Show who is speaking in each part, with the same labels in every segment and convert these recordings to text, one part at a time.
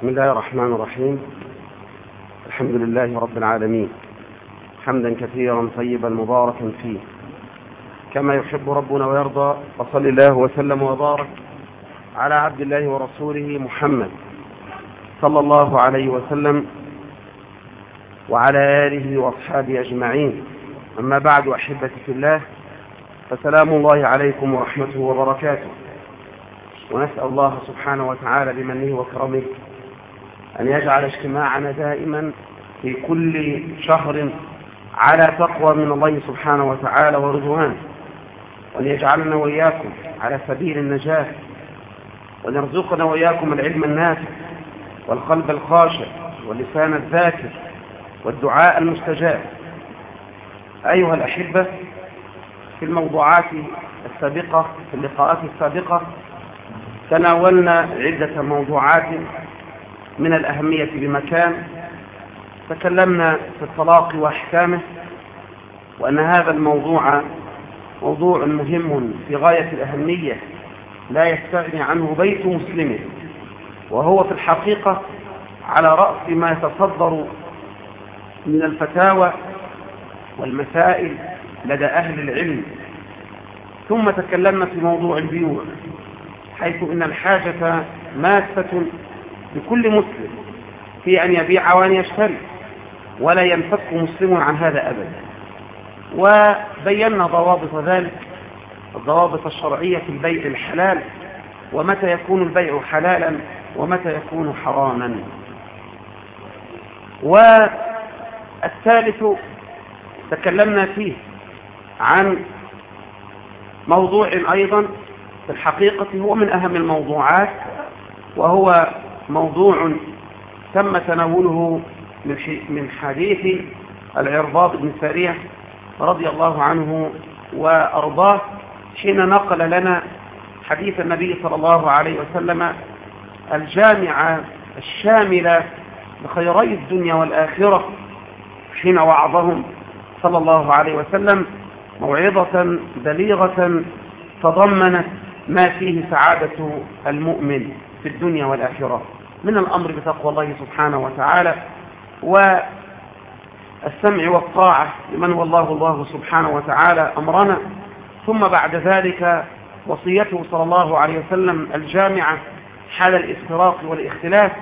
Speaker 1: بسم الله الرحمن الرحيم الحمد لله رب العالمين حمدا كثيرا طيبا مباركا فيه كما يحب ربنا ويرضى وصل الله وسلم وبارك على عبد الله ورسوله محمد صلى الله عليه وسلم وعلى آله وأصحابه أجمعين أما بعد أحبتي في الله فسلام الله عليكم ورحمته وبركاته ونسأل الله سبحانه وتعالى بمنه وكرمه أن يجعل اجتماعنا دائما في كل شهر على تقوى من الله سبحانه وتعالى ورضوانه وأن يجعلنا وإياكم على سبيل النجاة وأن يرزقنا وإياكم العلم النافع والقلب الخاشع واللسان الذاكر والدعاء المستجاب أيها الأحبة في الموضوعات السابقة في اللقاءات السابقة تناولنا عدة موضوعات من الأهمية بمكان تكلمنا في الطلاق وأحكامه وأن هذا الموضوع موضوع مهم في غاية الأهمية لا يستغني عنه بيت مسلم وهو في الحقيقة على رأس ما يتصدر من الفتاوى والمسائل لدى أهل العلم ثم تكلمنا في موضوع البيوع حيث إن الحاجة ماسة لكل مسلم في أن يبيع وأن يشتري ولا ينفك مسلم عن هذا أبدا وبينا ضوابط ذلك الضوابط الشرعية في البيع الحلال ومتى يكون البيع حلالا ومتى يكون حراما والثالث تكلمنا فيه عن موضوع أيضا في الحقيقة هو من أهم الموضوعات وهو موضوع تم تناوله من حديث العرباض بن سارية رضي الله عنه وأرضاه حين نقل لنا حديث النبي صلى الله عليه وسلم الجامعة الشاملة لخيري الدنيا والآخرة حين وعظهم صلى الله عليه وسلم موعظة بليغة تضمنت ما فيه سعادة المؤمن في الدنيا والآخرة من الأمر بتقوى الله سبحانه وتعالى والسمع والطاعة لمن والله الله سبحانه وتعالى أمرنا ثم بعد ذلك وصيته صلى الله عليه وسلم الجامعة حال الافتراق والاختلاف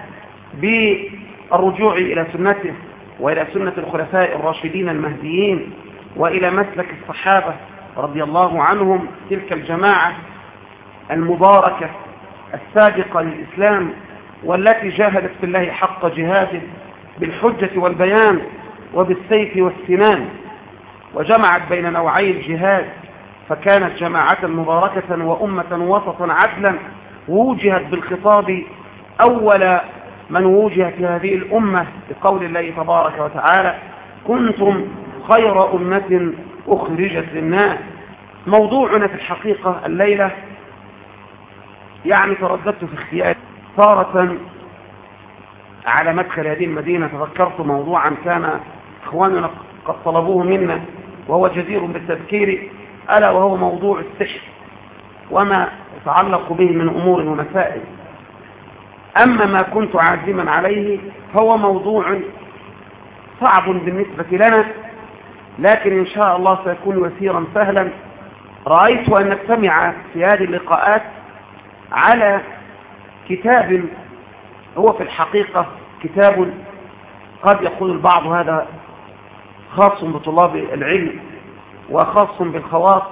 Speaker 1: بالرجوع إلى سنته وإلى سنة الخلفاء الراشدين المهديين وإلى مسلك الصحابة رضي الله عنهم تلك الجماعة المباركة السابقة للإسلام والتي جاهدت في الله حق جهاده بالحجة والبيان وبالسيف والسنان وجمعت بين نوعي الجهاد فكانت جماعة مباركة وأمة وسطا عدلا ووجهت بالخطاب أول من وجه في هذه الأمة بقول الله تبارك وتعالى كنتم خير أمة أخرجت للناس موضوعنا في الحقيقة الليلة يعني ترددت في اختيار تارة على مدخل هذه المدينة تذكرت موضوعا كان إخواننا قد طلبوه منا وهو جدير بالتذكير ألا وهو موضوع السحر وما يتعلق به من أمور ومسائل أما ما كنت عازما عليه فهو موضوع صعب بالنسبة لنا لكن إن شاء الله سيكون يسيرا سهلا رأيت أن نجتمع في هذه اللقاءات على كتاب هو في الحقيقة كتاب قد يقول البعض هذا خاص بطلاب العلم وخاص بالخواص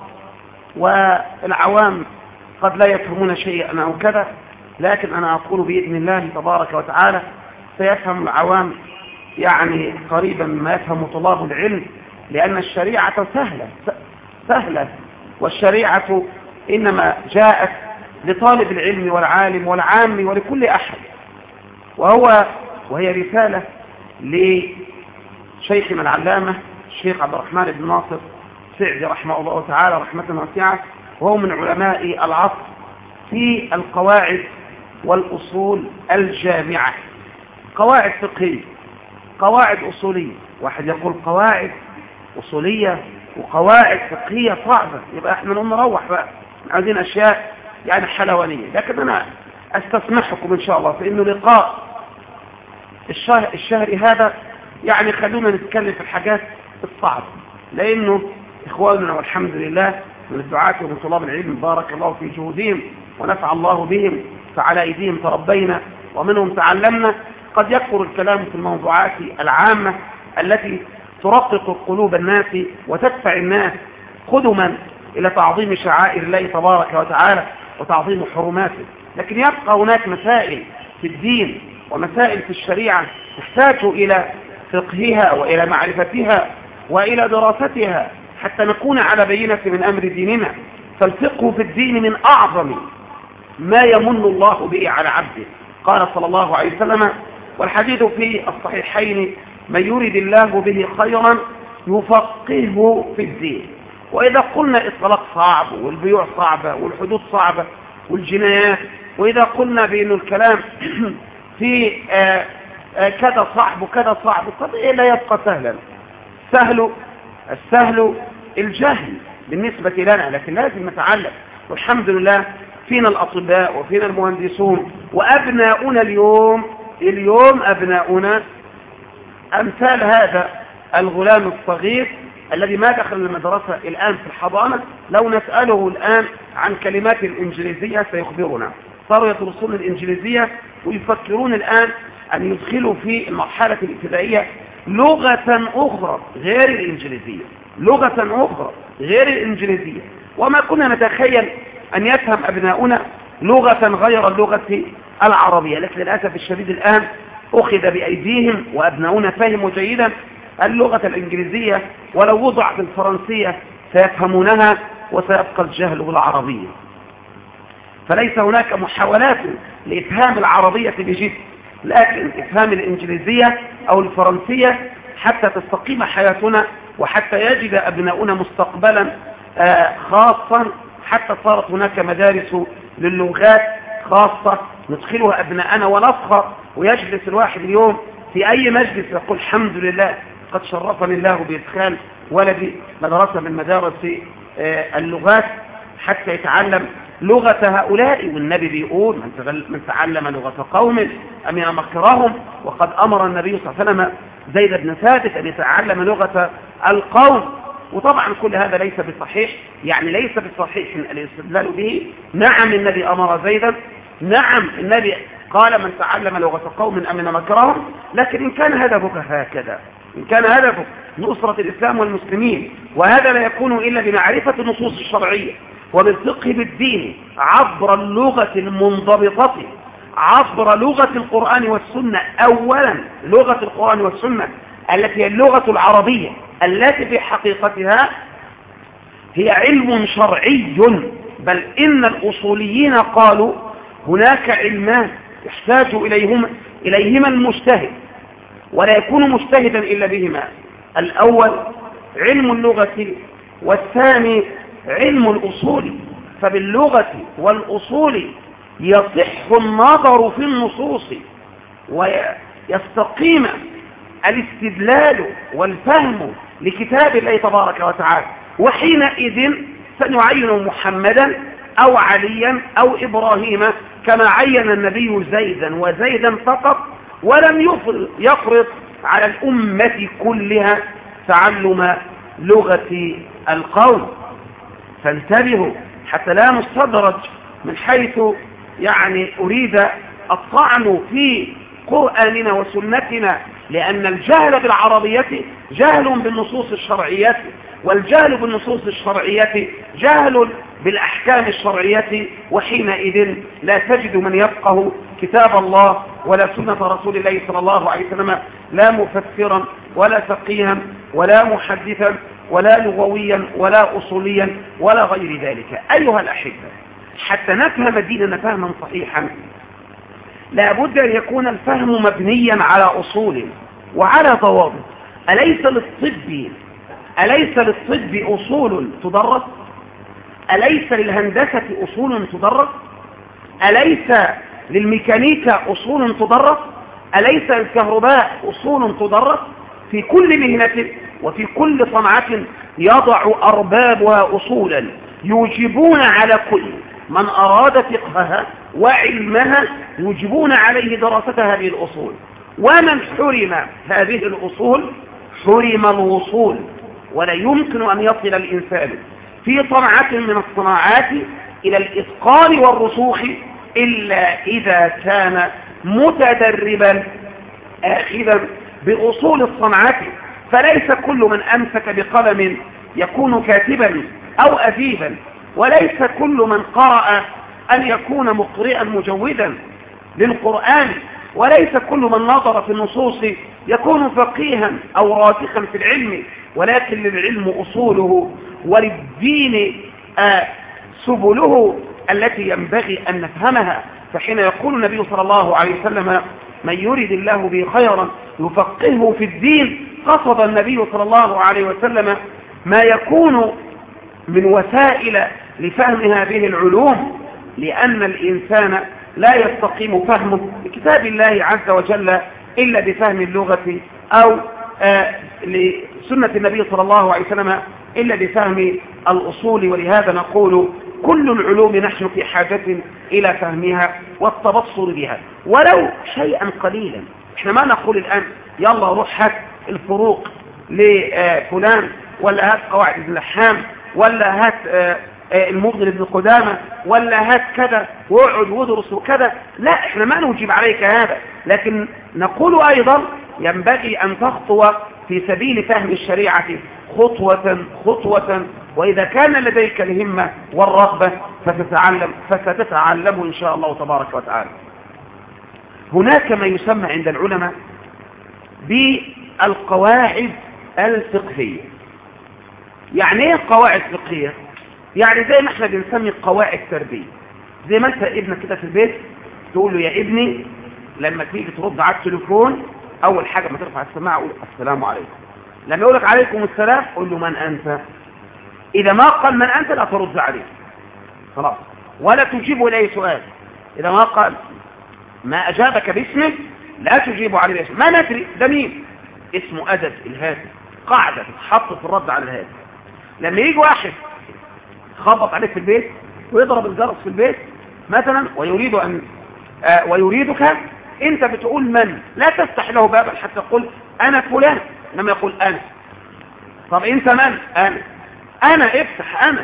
Speaker 1: والعوام قد لا يفهمون شيئا أو كذا لكن أنا أقول بإذن الله تبارك وتعالى سيفهم العوام يعني قريبا مما يفهم طلاب العلم لأن الشريعة سهلة سهلة والشريعة إنما جاءت لطالب العلم والعالم والعام ولكل أحد وهو وهي رسالة لشيخنا العلامة الشيخ عبد الرحمن بن ناصر سعدي رحمه الله تعالى رحمة واسعة وهو من علماء العصر في القواعد والأصول الجامعة قواعد فقهية قواعد أصولية واحد يقول قواعد أصولية وقواعد فقهية صعبة يبقى احنا نقوم نروح بقى عايزين أشياء يعني حلوانية لكن أنا أستسمحكم إن شاء الله فإنه لقاء الشهر, الشهر هذا يعني خلونا نتكلم في الحاجات الصعبة لأنه إخواننا والحمد لله من الدعاة ومن طلاب العلم بارك الله في جهودهم ونفع الله بهم فعلى أيديهم تربينا ومنهم تعلمنا قد يكثر الكلام في الموضوعات العامة التي ترقق قلوب الناس وتدفع الناس قدما إلى تعظيم شعائر الله تبارك وتعالى وتعظيم حرماته لكن يبقى هناك مسائل في الدين ومسائل في الشريعة تحتاج إلى فقهها وإلى معرفتها وإلى دراستها حتى نكون على بينة من أمر ديننا فالفقه في الدين من أعظم ما يمن الله به على عبده قال صلى الله عليه وسلم والحديث في الصحيحين من يريد الله به خيرا يفقهه في الدين وإذا قلنا الطلاق صعب والبيوع صعبة والحدود صعبة والجنايات وإذا قلنا بأن الكلام في آآ آآ كذا صعب وكذا صعب طب إيه لا يبقى سهلا سهل السهل الجهل بالنسبة لنا لكن لازم نتعلم والحمد لله فينا الأطباء وفينا المهندسون وأبناؤنا اليوم اليوم أبناؤنا أمثال هذا الغلام الصغير الذي ما دخل المدرسة الآن في الحضانة لو نسأله الآن عن كلمات الإنجليزية سيخبرنا صاروا يدرسون الإنجليزية ويفكرون الآن أن يدخلوا في المرحلة الابتدائية لغة أخرى غير الإنجليزية لغة أخرى غير الإنجليزية وما كنا نتخيل أن يفهم أبناؤنا لغة غير اللغة العربية لكن للأسف الشديد الآن أخذ بأيديهم وأبناؤنا فهموا جيدا اللغة الإنجليزية ولو وضع بالفرنسية سيفهمونها وسيبقى الجهل بالعربية فليس هناك محاولات لإفهام العربية بجد لكن إفهام الإنجليزية أو الفرنسية حتى تستقيم حياتنا وحتى يجد أبناؤنا مستقبلا خاصا حتى صارت هناك مدارس للغات خاصة ندخلها أبناءنا ونفخر ويجلس الواحد اليوم في أي مجلس يقول الحمد لله قد شرفني الله بإدخال ولدي مدرسة من مدارس اللغات حتى يتعلم لغة هؤلاء والنبي بيقول من, من تعلم لغة قوم أمن مكرهم وقد أمر النبي صلى الله عليه وسلم زيد بن ثابت أن يتعلم لغة القوم وطبعا كل هذا ليس بصحيح يعني ليس بصحيح الاستدلال به نعم النبي أمر زيدا نعم النبي قال من تعلم لغة قوم أمن مكرهم لكن إن كان هدفك هكذا إن كان هدفك نصرة الإسلام والمسلمين وهذا لا يكون إلا بمعرفة النصوص الشرعية وبالفقه بالدين عبر اللغة المنضبطة عبر لغة القرآن والسنة أولا لغة القرآن والسنة التي هي اللغة العربية التي في حقيقتها هي علم شرعي بل إن الأصوليين قالوا هناك علمان يحتاج إليهما, إليهما المجتهد ولا يكون مجتهدا إلا بهما الأول علم اللغة والثاني علم الأصول فباللغة والأصول يصح النظر في النصوص ويستقيم الاستدلال والفهم لكتاب الله تبارك وتعالى وحينئذ سنعين محمدا أو عليا أو إبراهيم كما عين النبي زيدا وزيدا فقط ولم يفرض على الأمة كلها تعلم لغة القوم فانتبهوا حتى لا نستدرج من حيث يعني أريد الطعن في قرآننا وسنتنا لأن الجهل بالعربية جهل بالنصوص الشرعية والجهل بالنصوص الشرعية جهل بالأحكام الشرعية وحينئذ لا تجد من يفقه كتاب الله ولا سنة رسول الله صلى الله عليه وسلم لا مفسرا ولا فقيها ولا محدثا ولا لغويا ولا أصوليا ولا غير ذلك أيها الأحبة حتى نفهم ديننا فهما صحيحا لابد أن يكون الفهم مبنيا على أصول وعلى ضوابط أليس للطب أليس للطب أصول تدرس أليس للهندسة أصول تدرس أليس للميكانيكا أصول تدرس أليس للكهرباء أصول تدرس في كل مهنة وفي كل صنعة يضع أربابها أصولا يوجبون على كل من أراد فقهها وعلمها يوجبون عليه دراسة هذه الأصول ومن حرم هذه الأصول حرم الوصول ولا يمكن أن يصل الإنسان في صنعة من الصناعات إلى الإتقان والرسوخ إلا إذا كان متدربا آخذا بأصول الصنعة فليس كل من أمسك بقلم يكون كاتبا أو أديبا وليس كل من قرأ أن يكون مقرئا مجودا للقرآن وليس كل من نظر في النصوص يكون فقيها أو راسخا في العلم ولكن للعلم أصوله وللدين آه، سبله التي ينبغي أن نفهمها فحين يقول النبي صلى الله عليه وسلم من يريد الله به خيرا يفقهه في الدين قصد النبي صلى الله عليه وسلم ما يكون من وسائل لفهم هذه العلوم لأن الإنسان لا يستقيم فهمه لكتاب الله عز وجل إلا بفهم اللغة أو آه لسنة النبي صلى الله عليه وسلم إلا بفهم الأصول ولهذا نقول كل العلوم نحن في حاجة إلى فهمها والتبصر بها ولو شيئا قليلا احنا ما نقول الآن يلا روح هات الفروق لفلان ولا هات قواعد اللحام ولا هات آه، آه، المغني بن قدامة ولا هات كذا واقعد وادرس وكذا لا احنا ما نجيب عليك هذا لكن نقول ايضا ينبغي ان تخطو في سبيل فهم الشريعة خطوة خطوة واذا كان لديك الهمة والرغبة فتتعلم فستتعلمه ان شاء الله تبارك وتعالى هناك ما يسمى عند العلماء بالقواعد الفقهية يعني ايه قواعد فقهية يعني زي ما احنا بنسمي قواعد تربية زي ما انت ابنك كده في البيت تقول له يا ابني لما تيجي ترد على التليفون اول حاجة ما ترفع السماعة قول السلام عليكم لما يقول لك عليكم السلام قول له من انت اذا ما قال من انت لا ترد عليه خلاص ولا تجيب اليه سؤال اذا ما قال ما اجابك باسمه لا تجيب عليه باسمه ما ندري ده مين اسمه ادب الهاتف قاعدة تتحط في الرد على الهاتف لما يجي واحد خبط عليك في البيت ويضرب الجرس في البيت مثلا ويريد أن آه ويريدك انت بتقول من لا تفتح له بابا حتى تقول انا فلان لما يقول انا طب انت من انا انا افتح انا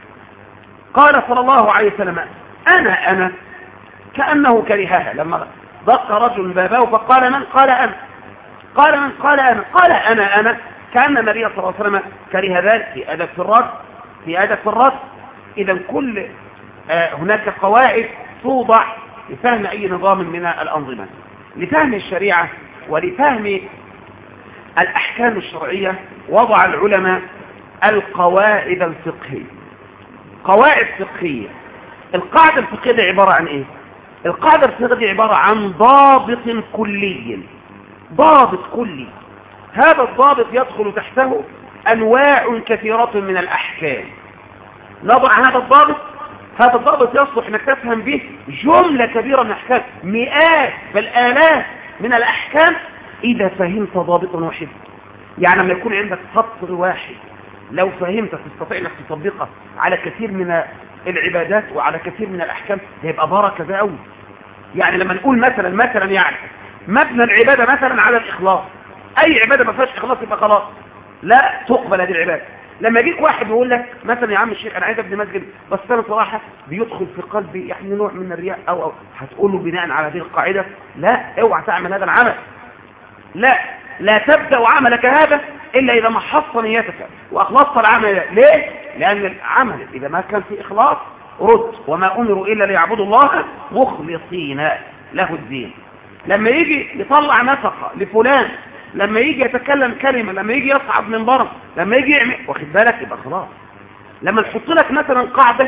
Speaker 1: قال صلى الله عليه وسلم انا انا كأنه كرهها لما ضق رجل بابه فقال من قال انا قال من قال انا قال انا انا كأن النبي صلى الله عليه وسلم كره ذلك في أدب في الرد في أدب في الرد إذا كل آه هناك قواعد توضع لفهم أي نظام من الأنظمة لفهم الشريعة ولفهم الأحكام الشرعية وضع العلماء القواعد الفقهية قواعد فقهية القاعدة الفقهية دي عبارة عن ايه القاعدة الفقهية دي عبارة عن ضابط كلي ضابط كلي هذا الضابط يدخل تحته أنواع كثيرة من الأحكام نضع هذا الضابط هذا الضابط يصلح انك تفهم به جملة كبيرة من الأحكام مئات بل آلاف من الأحكام إذا فهمت ضابطا واحدا يعني لما يكون عندك سطر واحد لو فهمت تستطيع انك تطبقه على كثير من العبادات وعلى كثير من الأحكام هيبقى بركة ده قوي يعني لما نقول مثلا مثلا يعني مبنى العبادة مثلا على الإخلاص اي عبادة ما فيهاش اخلاص يبقى خلاص لا تقبل هذه العبادة لما يجيك واحد يقول لك مثلا يا عم الشيخ انا عايز ابني مسجد بس انا صراحة بيدخل في قلبي يعني نوع من الرياء او او هتقول له بناء على هذه القاعدة لا اوعى تعمل هذا العمل لا لا تبدأ عملك هذا إلا إذا ما حص نيتك وأخلصت العمل ليه؟ لأن العمل إذا ما كان في إخلاص رد وما أمروا إلا ليعبدوا الله مخلصين له الدين لما يجي يطلع نفقة لفلان لما يجي يتكلم كلمة لما يجي يصعد من بره لما يجي يعمل واخد بالك يبقى خلاص لما نحط لك مثلا قاعدة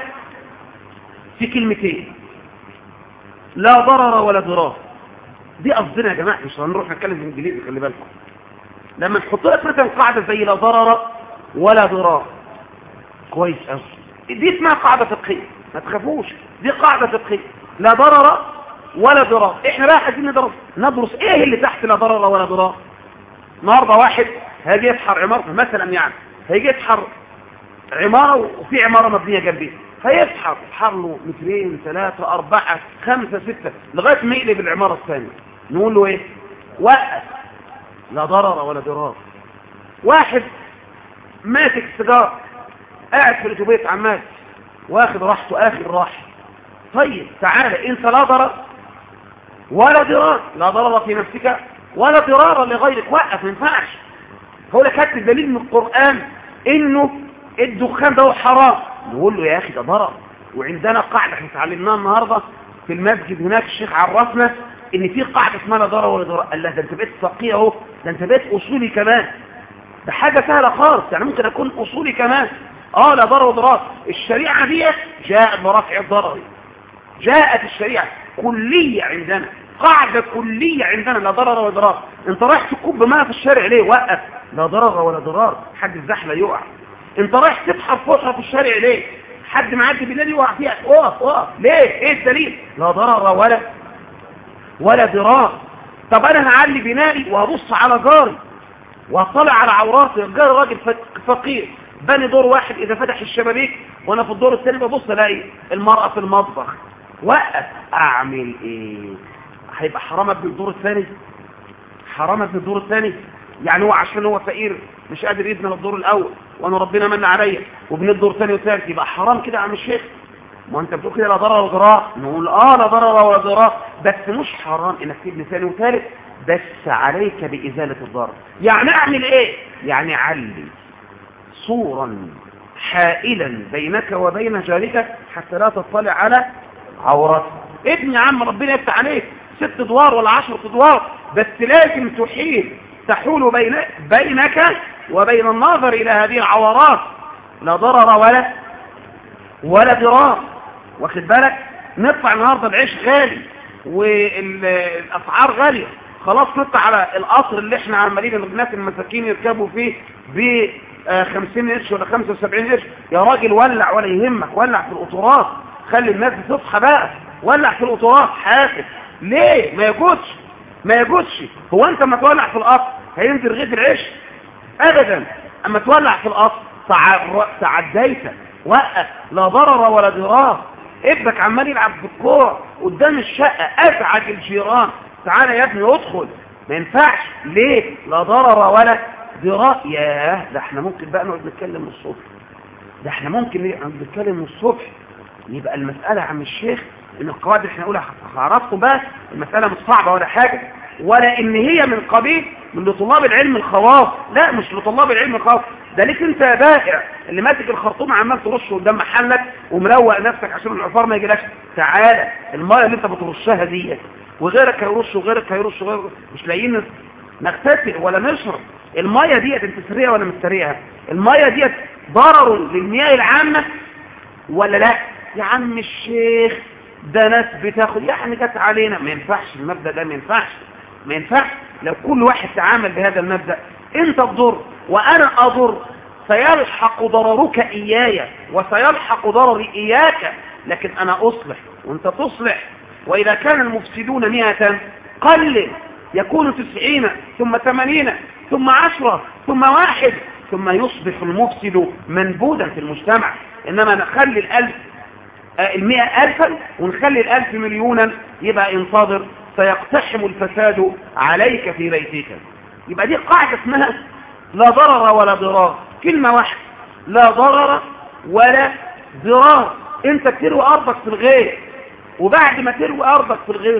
Speaker 1: في كلمتين لا ضرر ولا ضرار دي قصدنا يا جماعة مش هنروح نتكلم بالانجليزي خلي بالكم لما نحط لك مثلا قاعدة زي لا ضرر ولا ضرار كويس قوي دي اسمها قاعدة فقهية ما تخافوش دي قاعدة فقهية لا ضرر ولا ضرار احنا بقى عايزين ندرس ندرس ايه اللي تحت لا ضرر ولا ضرار النهارده واحد هيجي يسحر عمارة مثلا يعني هيجي يسحر عمارة وفي عمارة مبنية جنبيه فيسحر يسحر له مترين ثلاثة أربعة خمسة ستة لغاية ما يقلب العمارة الثانية نقول له ايه وقف لا ضرر ولا ضرار واحد ماسك السيجاره قاعد في الاتوبيس عمال واخد راحته اخر راحه طيب تعالى انت لا ضرر ولا ضرار لا ضرر في نفسك ولا ضرار لغيرك وقف ما ينفعش هو لك هات الدليل من القران انه الدخان ده حرام نقول له يا اخي ده ضرر وعندنا قاعده احنا اتعلمناها النهارده في المسجد هناك الشيخ عرفنا ان في قاعده اسمها لا ضرر ولا ضرار قال له ده انت بقيت فقيه اهو ده انت بقيت اصولي كمان ده حاجه سهله خالص يعني ممكن اكون اصولي كمان اه لا ضرر وضرار الشريعه دي جاءت برفع الضرر جاءت الشريعه كليه عندنا قاعده كليه عندنا لا ضرر ولا ضرار انت رايح تكب ماء في الشارع ليه وقف لا ضرر ولا ضرار حد الزحله يقع انت رايح تبحر فوحه في الشارع ليه حد معدي بالليل يقع فيها اقف اقف ليه ايه الدليل لا ضرر ولا ولا ضرار طب انا هعلي بنائي وهبص على جاري واطلع على عوراتي جاري راجل فقير بني دور واحد اذا فتح الشبابيك وانا في الدور الثاني ببص الاقي المرأة في المطبخ وقف اعمل ايه هيبقى حرام ابن الدور الثاني حرام ابن الدور الثاني يعني هو عشان هو فقير مش قادر يبني الدور الاول وانا ربنا من عليا وبني الدور ثاني وثالث يبقى حرام كده يا عم الشيخ ما انت بتقول كده لا ضرر ولا ضرار نقول اه لا ضرر ولا ضرار بس مش حرام انك تبني ثاني وثالث بس عليك بازاله الضرر يعني اعمل ايه يعني علي صورا حائلا بينك وبين جارك حتى لا تطلع على عورته ابن يا عم ربنا يفتح عليك ست ادوار ولا عشرة ادوار بس لازم تحيل تحول بين بينك وبين الناظر الى هذه العورات لا ضرر ولا ولا ضرار واخد بالك ندفع النهارده العيش غالي والاسعار غاليه خلاص نطلع على القطر اللي احنا عمالين الناس المساكين يركبوا فيه ب 50 قرش ولا 75 قرش يا راجل ولع ولا يهمك ولع في القطورات خلي الناس تصحى بقى ولع في القطورات حاسب ليه ما يجوزش ما يجوزش هو انت لما تولع في القطر هينزل رغيف العيش ابدا اما تولع في القطر تعديت وقف لا ضرر ولا ضرار ابنك عمال يلعب في الكوره قدام الشقه ازعج الجيران تعالى يا ابني ادخل ما ينفعش ليه لا ضرر ولا ضرار ياه ده احنا ممكن بقى نقعد نتكلم من الصبح ده احنا ممكن نقعد نتكلم من الصبح يبقى المسألة عم الشيخ ان القواعد اللي احنا نقولها عرفتوا بقى المسألة مش صعبة ولا حاجة ولا ان هي من قبيل من لطلاب العلم الخواص لا مش لطلاب العلم الخواص ده ليك انت يا بائع اللي ماسك الخرطوم عمال ترش قدام محلك ومروق نفسك عشان العفار ما يجيلكش تعالى الميه اللي انت بترشها ديت وغيرك هيرش وغيرك هيرش وغيرك مش لاقيين نغتسل ولا نشرب الميه ديت انت سريعه ولا مش سريعه الميه ديت ضرر للمياه العامه ولا لا يا عم الشيخ ده ناس بتاخد يعني جت علينا ما ينفعش المبدا ده ما ينفعش ما ينفعش لو كل واحد تعامل بهذا المبدا انت تضر وانا اضر سيلحق ضررك اياي وسيلحق ضرري اياك لكن انا اصلح وانت تصلح واذا كان المفسدون مئة قلل يكون تسعين ثم ثمانين ثم عشرة ثم واحد ثم يصبح المفسد منبوذا في المجتمع انما نخلي الالف المئة ألفا ونخلي الألف مليونا يبقى انتظر سيقتحم الفساد عليك في بيتك يبقى دي قاعدة اسمها لا ضرر ولا ضرار كلمة واحدة لا ضرر ولا ضرار انت تروي أرضك في الغير وبعد ما تروي أرضك في الغير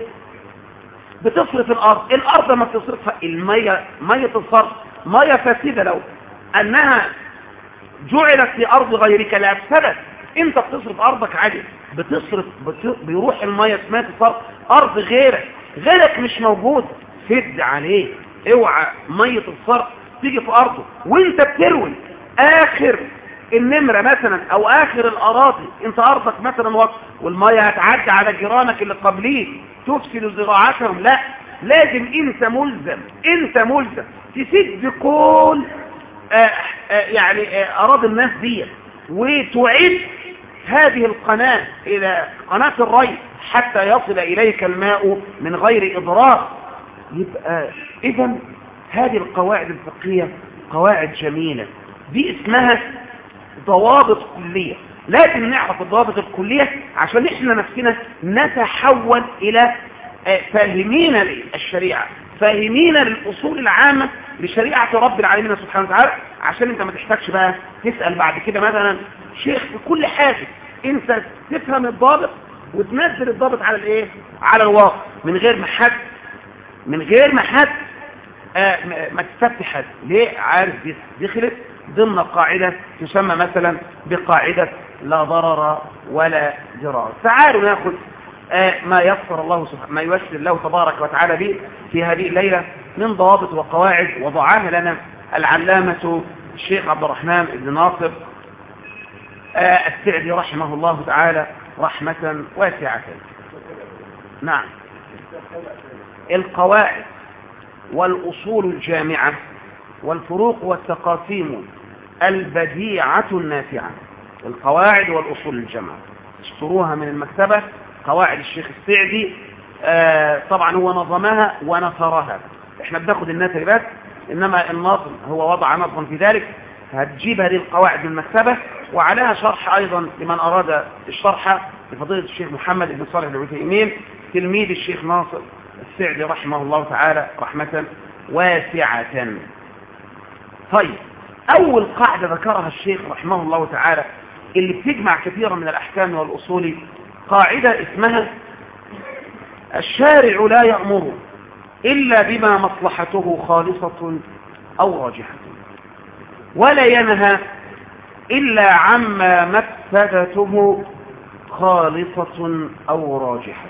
Speaker 1: بتصرف الأرض الأرض ما بتصرفها المية مية الصرف مية فاسدة لو أنها جعلت في أرض غيرك لأفسدت انت بتصرف ارضك عادي بتصرف بت... بيروح الميه اسمها تصرف ارض غيرك غيرك مش موجود سد عليه اوعى ميه الصرف تيجي في ارضه وانت بتروي اخر النمره مثلا او اخر الاراضي انت ارضك مثلا وقت والميه هتعدي على جيرانك اللي قبليك تفسد زراعتهم لا لازم انت ملزم انت ملزم تسد كل آه آه يعني آه اراضي الناس دي وتعيد هذه القناة إلى قناة الري حتى يصل إليك الماء من غير إضرار يبقى إذا هذه القواعد الفقهية قواعد جميلة دي اسمها ضوابط كلية لازم نعرف الضوابط الكلية عشان احنا نفسنا نتحول إلى فاهمين للشريعة فاهمين للأصول العامة لشريعة رب العالمين سبحانه وتعالى عشان انت ما تحتاجش بقى تسأل بعد كده مثلا شيخ في كل حاجة انت تفهم الضابط وتنزل الضابط على الايه على الواقع من غير ما حد من غير ما حد آه ما تستفتح حد ليه عارف دخلت ضمن قاعدة تسمى مثلا بقاعدة لا ضرر ولا ضرار تعالوا ناخذ آه ما يسر الله سبحانه ما ييسر الله تبارك وتعالى به في هذه الليلة من ضوابط وقواعد وضعاها لنا العلامة الشيخ عبد الرحمن بن ناصر آه السعدي رحمه الله تعالى رحمة واسعة نعم القواعد والأصول الجامعة والفروق والتقاسيم البديعة النافعة القواعد والأصول الجامعة اشتروها من المكتبة قواعد الشيخ السعدي آه طبعا هو نظمها ونثرها احنا بناخد النثر بس انما النظم هو وضع نظم في ذلك هتجيب هذه القواعد من المكتبة وعليها شرح ايضا لمن اراد الشرح لفضيلة الشيخ محمد بن صالح العثيمين تلميذ الشيخ ناصر السعدي رحمه الله تعالى رحمة واسعة طيب اول قاعدة ذكرها الشيخ رحمه الله تعالى اللي بتجمع كثيرا من الاحكام والاصول قاعدة اسمها الشارع لا يأمر إلا بما مصلحته خالصة أو راجحة ولا ينهى إلا عما مفسدته خالصة أو راجحة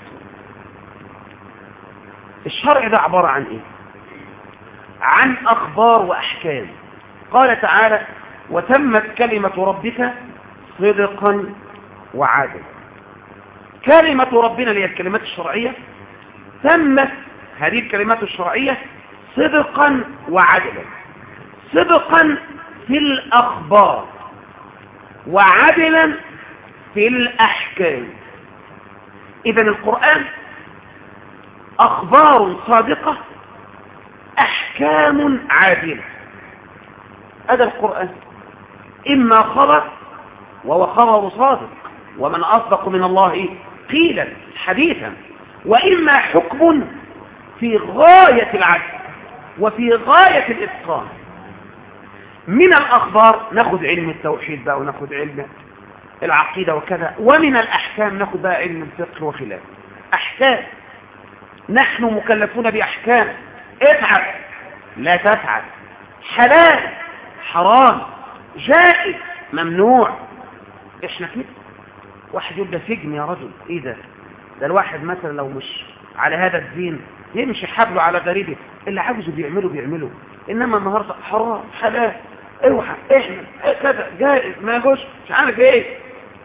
Speaker 1: الشرع ده عبارة عن إيه؟ عن أخبار وأحكام قال تعالى وتمت كلمة ربك صدقا وعادلا كلمة ربنا اللي هي الكلمات الشرعية تمت هذه الكلمات الشرعية صدقا وعدلا صدقا في الأخبار وعدلا في الأحكام إذا القرآن أخبار صادقة أحكام عادلة هذا القرآن إما خبر وهو خبر صادق ومن أصدق من الله قيلا حديثا وإما حكم في غاية العدل وفي غاية الإتقان من الأخبار ناخذ علم التوحيد بقى وناخذ علم العقيدة وكذا ومن الأحكام ناخذ بقى علم الفقه وخلاف أحكام نحن مكلفون بأحكام افعل لا تفعل حلال حرام جائز ممنوع احنا كده واحد يقول ده سجن يا رجل ايه ده ده الواحد مثلا لو مش على هذا الدين يمشي حبله على غريبه اللي عاوزه بيعمله بيعمله انما النهارده حرام حلال اوعى احنا كذا جائز ما يجوش مش عارف ايه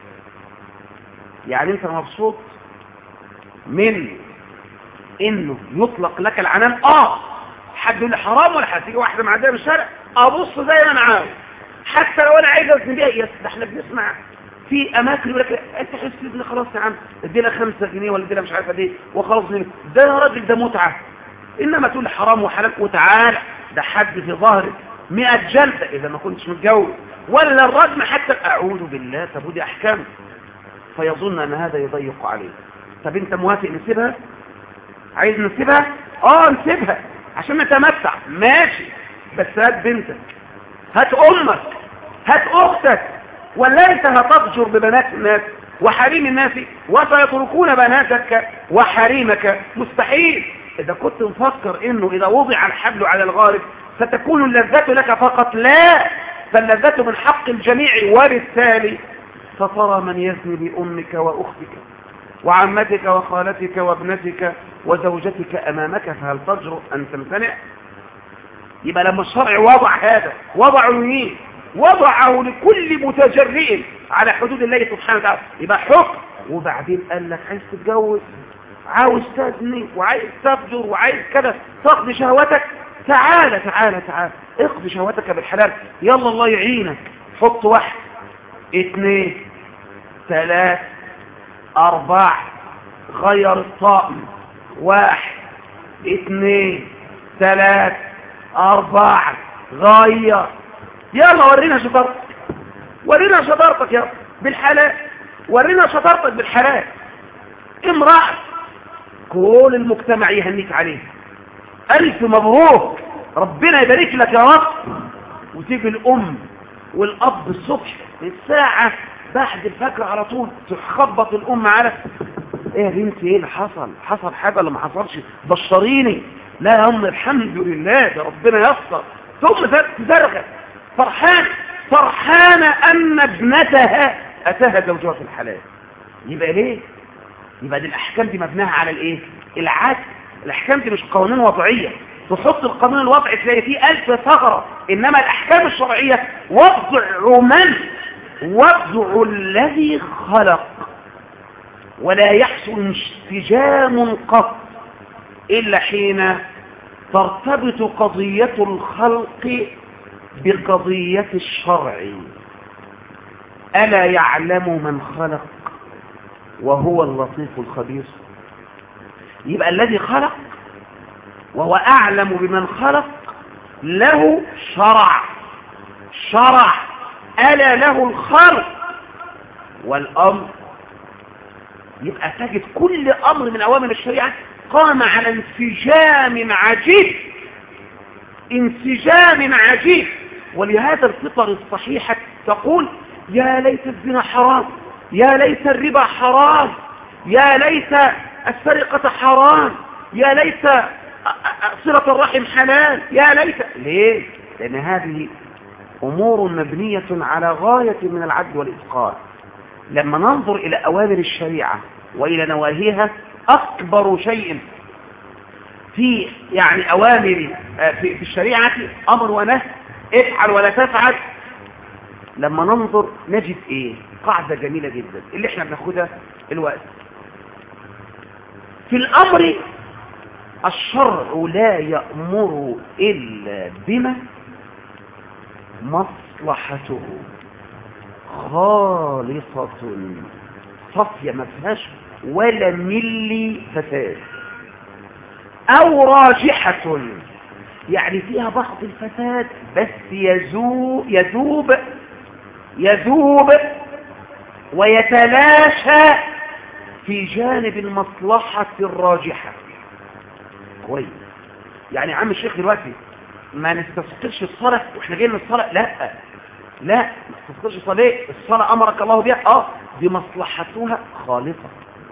Speaker 1: يعني انت مبسوط من انه يطلق لك العنان اه حد يقول لي حرام ولا حد تيجي واحده معديه من الشارع ابص زي ما انا عاوز حتى لو انا عايز اسم بيها يا ده احنا بنسمع في اماكن يقول لك انت حس ابني خلاص يا عم ادينا 5 جنيه ولا ادينا مش عارفه ايه وخلاص ده يا راجل ده متعه انما تقول حرام وحلال وتعالى ده حد في ظهرك 100 جلده اذا ما كنتش متجوز ولا الرجم حتى اعوذ بالله طب ودي احكام فيظن ان هذا يضيق عليه طب انت موافق نسيبها عايز نسيبها اه نسيبها عشان نتمتع ماشي بس هات بنتك هات امك هات اختك ولا انت هتفجر ببنات الناس وحريم الناس وسيتركون بناتك وحريمك مستحيل اذا كنت مفكر انه اذا وضع الحبل على الغارب ستكون اللذة لك فقط لا فاللذة من حق الجميع وبالتالي فترى من يزني بأمك وأختك وعمتك وخالتك وابنتك وزوجتك أمامك فهل تجرؤ أن تمتنع يبقى لما الشرع وضع هذا وضعه لمين وضعه لكل متجرئ على حدود الله سبحانه وتعالى يبقى حكم وبعدين قال لك عايز تتجوز عاوز تزني وعايز تفجر وعايز كذا تقضي شهوتك تعالى تعالى تعالى اقضي شهوتك بالحلال يلا الله يعينك حط واحد اثنين ثلاث اربع غير الطقم واحد اثنين ثلاث اربع غير يلا ورينا شطارتك ورينا شطارتك يا بالحلال ورينا شطارتك بالحلال امرأة كل المجتمع يهنيك عليه ألف مبروك ربنا يبارك لك يا رب وتيجي الأم والأب الصبح الساعة بعد الفجر على طول تخبط الأم على ايه يا بنتي ايه اللي حصل حصل حاجة ولا ما حصلش بشريني لا يا أم الحمد لله ده ربنا يسر ثم تزرغت فرحان فرحانة أن ابنتها أتاها زوجها في الحلال يبقى ليه يبقى دي الأحكام دي مبناها على الإيه العدل الأحكام دي مش قوانين وضعية تحط القانون الوضعي تلاقي فيه ألف ثغرة إنما الأحكام الشرعية وضع من وضع الذي خلق ولا يحصل انسجام قط إلا حين ترتبط قضية الخلق بقضية الشرع ألا يعلم من خلق وهو اللطيف الخبير يبقى الذي خلق وهو أعلم بمن خلق له شرع شرع ألا له الخلق والأمر يبقى تجد كل أمر من أوامر الشريعة قام على انسجام عجيب انسجام عجيب ولهذا الفطر الصحيحة تقول يا ليت الزنا حرام يا ليت الربا حرام يا ليت السرقة حرام يا ليت صلة الرحم حلال يا ليت ليه؟ لأن هذه أمور مبنية على غاية من العدل والإتقان لما ننظر إلى أوامر الشريعة وإلى نواهيها أكبر شيء في يعني أوامر في, في الشريعة أمر ونهي افعل ولا تفعل لما ننظر نجد ايه قاعدة جميلة جدا اللي احنا بناخدها الوقت في الامر الشرع لا يأمر إلا بما مصلحته خالصة صفية ما فيهاش ولا ملي فساد أو راجحة يعني فيها بعض الفساد بس يذوب يذوب يذوب ويتلاشى في جانب المصلحة الراجحة كويس يعني عم الشيخ دلوقتي ما نستسقطش الصلاة واحنا جايين للصلاة لا لا ما نستسقطش الصلاة الصلاة أمرك الله بها اه دي مصلحتها خالصة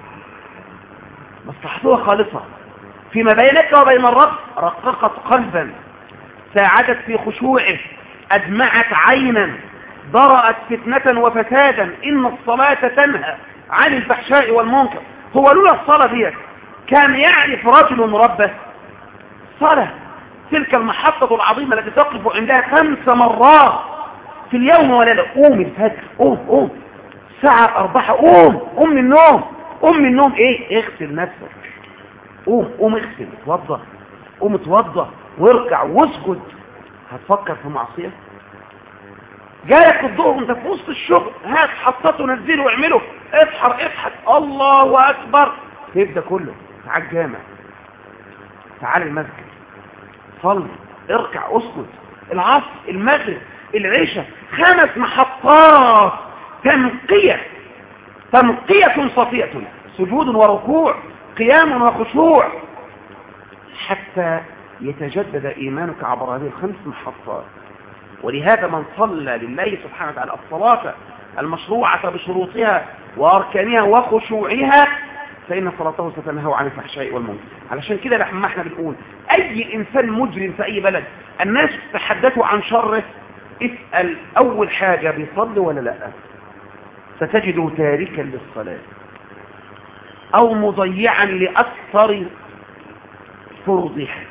Speaker 1: مصلحتها خالصة فيما بينك وبين الرب رققت قلبا ساعدت في خشوعه أدمعت عينا ضرأت فتنة وفسادا إن الصلاة تنهى عن الفحشاء والمنكر هو لولا الصلاة ديت كان يعرف رجل ربه صلاة تلك المحطة العظيمة التي تقف عندها خمس مرات في اليوم وليلة قوم الفجر قوم قوم ساعة أربعة قوم قوم من النوم قوم من النوم ايه اغسل نفسك قوم قوم اغسل اتوضى قوم اتوضى واركع واسجد هتفكر في معصية جايك الظهر وانت في وسط الشغل هات حطته نزله واعمله اصحر اضحك الله اكبر تبدا كله تعال الجامع تعال المسجد صلي اركع اسجد العصر المغرب العشاء خمس محطات تنقية تنقية صفية سجود وركوع قيام وخشوع حتى يتجدد إيمانك عبر هذه الخمس محطات ولهذا من صلى لله سبحانه وتعالى الصلاة المشروعة بشروطها وأركانها وخشوعها فإن صلاته ستنهى عن الفحشاء والمنكر علشان كده لما احنا بنقول أي إنسان مجرم في أي بلد الناس تحدثوا عن شره اسأل أول حاجة بيصلي ولا لا ستجده تاركا للصلاة أو مضيعا لأكثر فرضها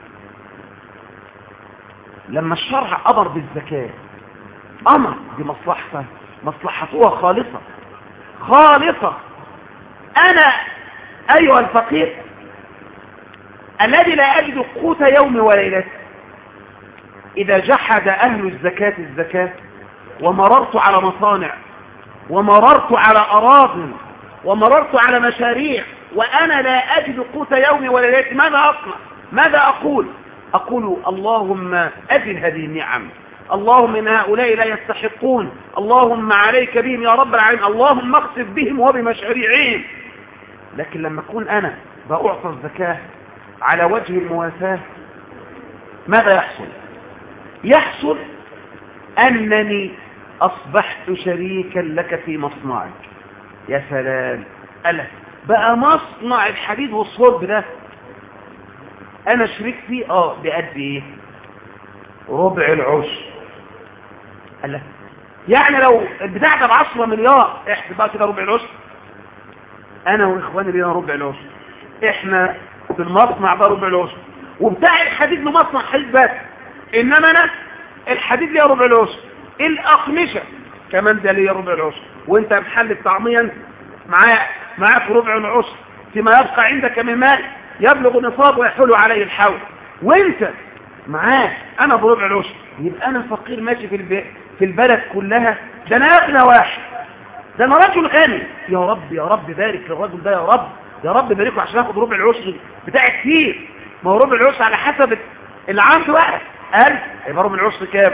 Speaker 1: لما الشرع أمر بالزكاة أمر بمصلحته مصلحتها خالصة خالصة أنا أيها الفقير الذي لا أجد قوت يوم وليلة إذا جحد أهل الزكاة الزكاة ومررت على مصانع ومررت على أراض ومررت على مشاريع وأنا لا أجد قوت يوم وليلة ماذا أصنع ماذا أقول أقول اللهم أذن هذه النعم اللهم إن هؤلاء لا يستحقون اللهم عليك بهم يا رب العالمين اللهم اقصد بهم وبمشاريعهم لكن لما أكون أنا بأعطى الزكاة على وجه المواساة ماذا يحصل يحصل أنني أصبحت شريكا لك في مصنعك يا سلام ألا بقى مصنع الحديد والصلب ده أنا شريك فيه آه بقد إيه ربع العشر ألا يعني لو البتاع ده ب 10 مليار احسب بقى كده ربع العشر انا واخواني لينا ربع العشر احنا في المصنع ده ربع العشر وبتاع الحديد له مصنع حديد بس انما انا الحديد ليه ربع العشر الاقمشه كمان ده ليه ربع العشر وانت محل الطعميه معاك معاك ربع العشر فيما يبقى عندك من مال يبلغ نصاب ويحول عليه الحول وانت معاك انا بربع العشر يبقى انا فقير ماشي في البيت في البلد كلها ده انا اغنى واحد ده انا رجل غني يا رب يا رب بارك للرجل ده يا رب يا رب باركه عشان اخد ربع العشر بتاعي كتير ما هو ربع العشر على حسب اللي عنده واحد ألف يبقى ربع العشر كام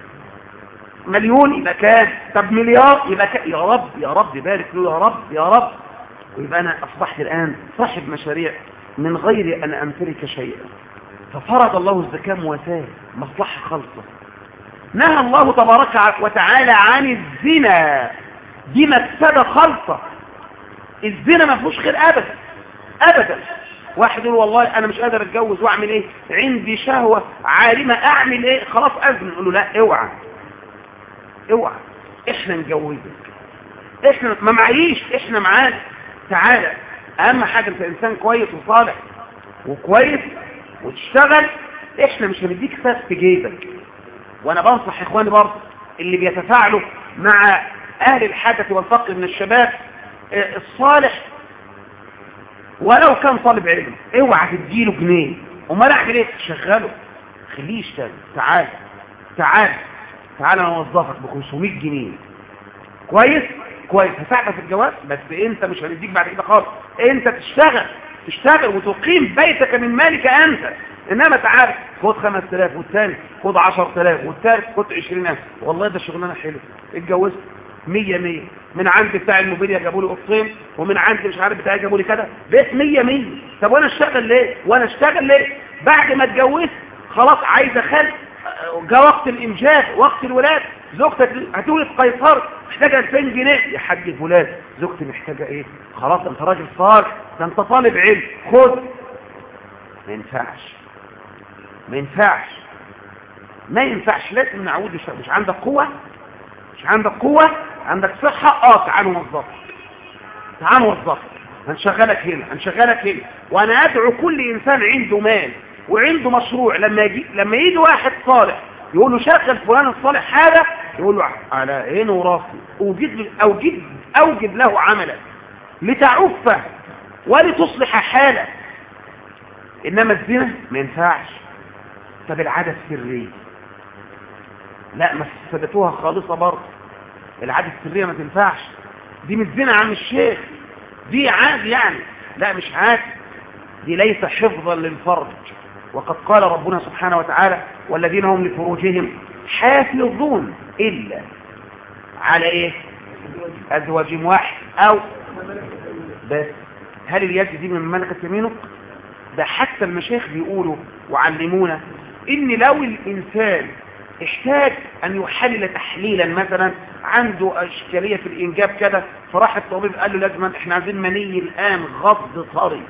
Speaker 1: مليون يبقى كام طب مليار يبقى كام يا رب يا رب بارك له يا رب يا رب ويبقى انا اصبحت الان صاحب مشاريع من غير ان امتلك شيئا ففرض الله الزكاه مواساه مصلحه خالصه نهى الله تبارك وتعالى عن الزنا دي مفسدة خالصة الزنا ما فيهوش خير ابدا ابدا واحد يقول والله انا مش قادر اتجوز واعمل ايه عندي شهوة عالمة اعمل ايه خلاص اذن نقول له لا اوعى اوعى احنا نجوزك احنا ما معيش احنا معاك تعالى اهم حاجة انت انسان كويس وصالح وكويس وتشتغل احنا مش هنديك ساس في جيبك وانا بنصح اخواني برضه اللي بيتفاعلوا مع اهل الحدث والفقر من الشباب الصالح ولو كان طالب علم اوعى تديله جنيه امال اعمل ايه تشغله خليه يشتغل تعال تعال تعال انا اوظفك ب 500 جنيه كويس كويس هساعدك في الجواز بس انت مش هنديك بعد كده خالص انت تشتغل تشتغل وتقيم بيتك من مالك انت انما تعال خد 5000 والثاني خد 10000 والثالث خد 20000 والله ده شغلانه حلوه اتجوزت 100 100 من عند بتاع الموبيليا جابوا لي قطين ومن عند مش عارف بتاعي جابوا لي كده بيت 100 100 طب وانا اشتغل ليه وانا اشتغل ليه بعد ما اتجوزت خلاص عايز اخلف جاء وقت الانجاب وقت الولاد زوجتك هتولد قيصر محتاجه 2000 جنيه يا حاج فلان زوجتي محتاجه ايه خلاص انت راجل صالح ده انت طالب علم خد ما ينفعش ما ينفعش ما ينفعش لازم نعود مش عندك قوة مش عندك قوة عندك صحة اه تعال وظفك تعال وظفك هنشغلك هنا هنشغلك هنا وانا ادعو كل انسان عنده مال وعنده مشروع لما يجي لما يجي واحد صالح يقول له شغل فلان الصالح حاجة يقول له على عينه وراسه اوجد اوجد اوجد له عملا لتعفه ولتصلح حاله انما الزنا ما ينفعش طب العادة السرية لا ما ثبتوها خالصة برضه العادة السرية ما تنفعش دي مش زنا عم الشيخ دي عادي يعني لا مش عادي دي ليس حفظا للفرج وقد قال ربنا سبحانه وتعالى والذين هم لفروجهم حافظون إلا على إيه أزواج واحد أو بس هل اليد دي من ملكة يمينك ده حتى المشايخ بيقولوا وعلمونا ان لو الانسان احتاج ان يحلل تحليلا مثلا عنده اشكالية في الانجاب كده فراح الطبيب قال له لازم احنا عايزين مني الان غض طري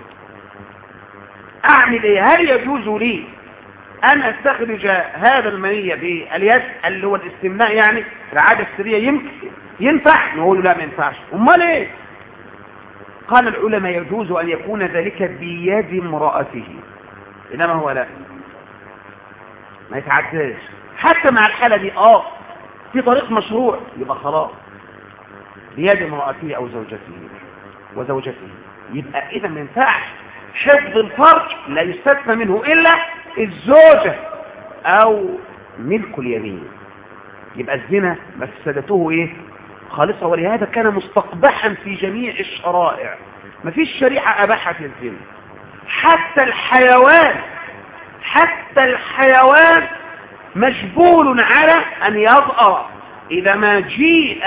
Speaker 1: اعمل ايه هل يجوز لي ان استخرج هذا المنية باليد اللي هو الاستمناء يعني العادة السرية يمكن ينفع نقول لا ما ينفعش امال ايه قال العلماء يجوز ان يكون ذلك بيد امرأته انما هو لا ما يتعداش حتى مع الحالة دي اه في طريق مشروع يبقى خلاص بيد امرأته او زوجته وزوجته يبقى اذا ما ينفعش حفظ الفرج لا يستثنى منه الا الزوجة او ملك اليمين يبقى الزنا مفسدته ايه خالصة ولهذا كان مستقبحا في جميع الشرائع ما فيش شريعة اباحت الزنا حتى الحيوان حتى الحيوان مجبول على أن يظهر إذا ما جيء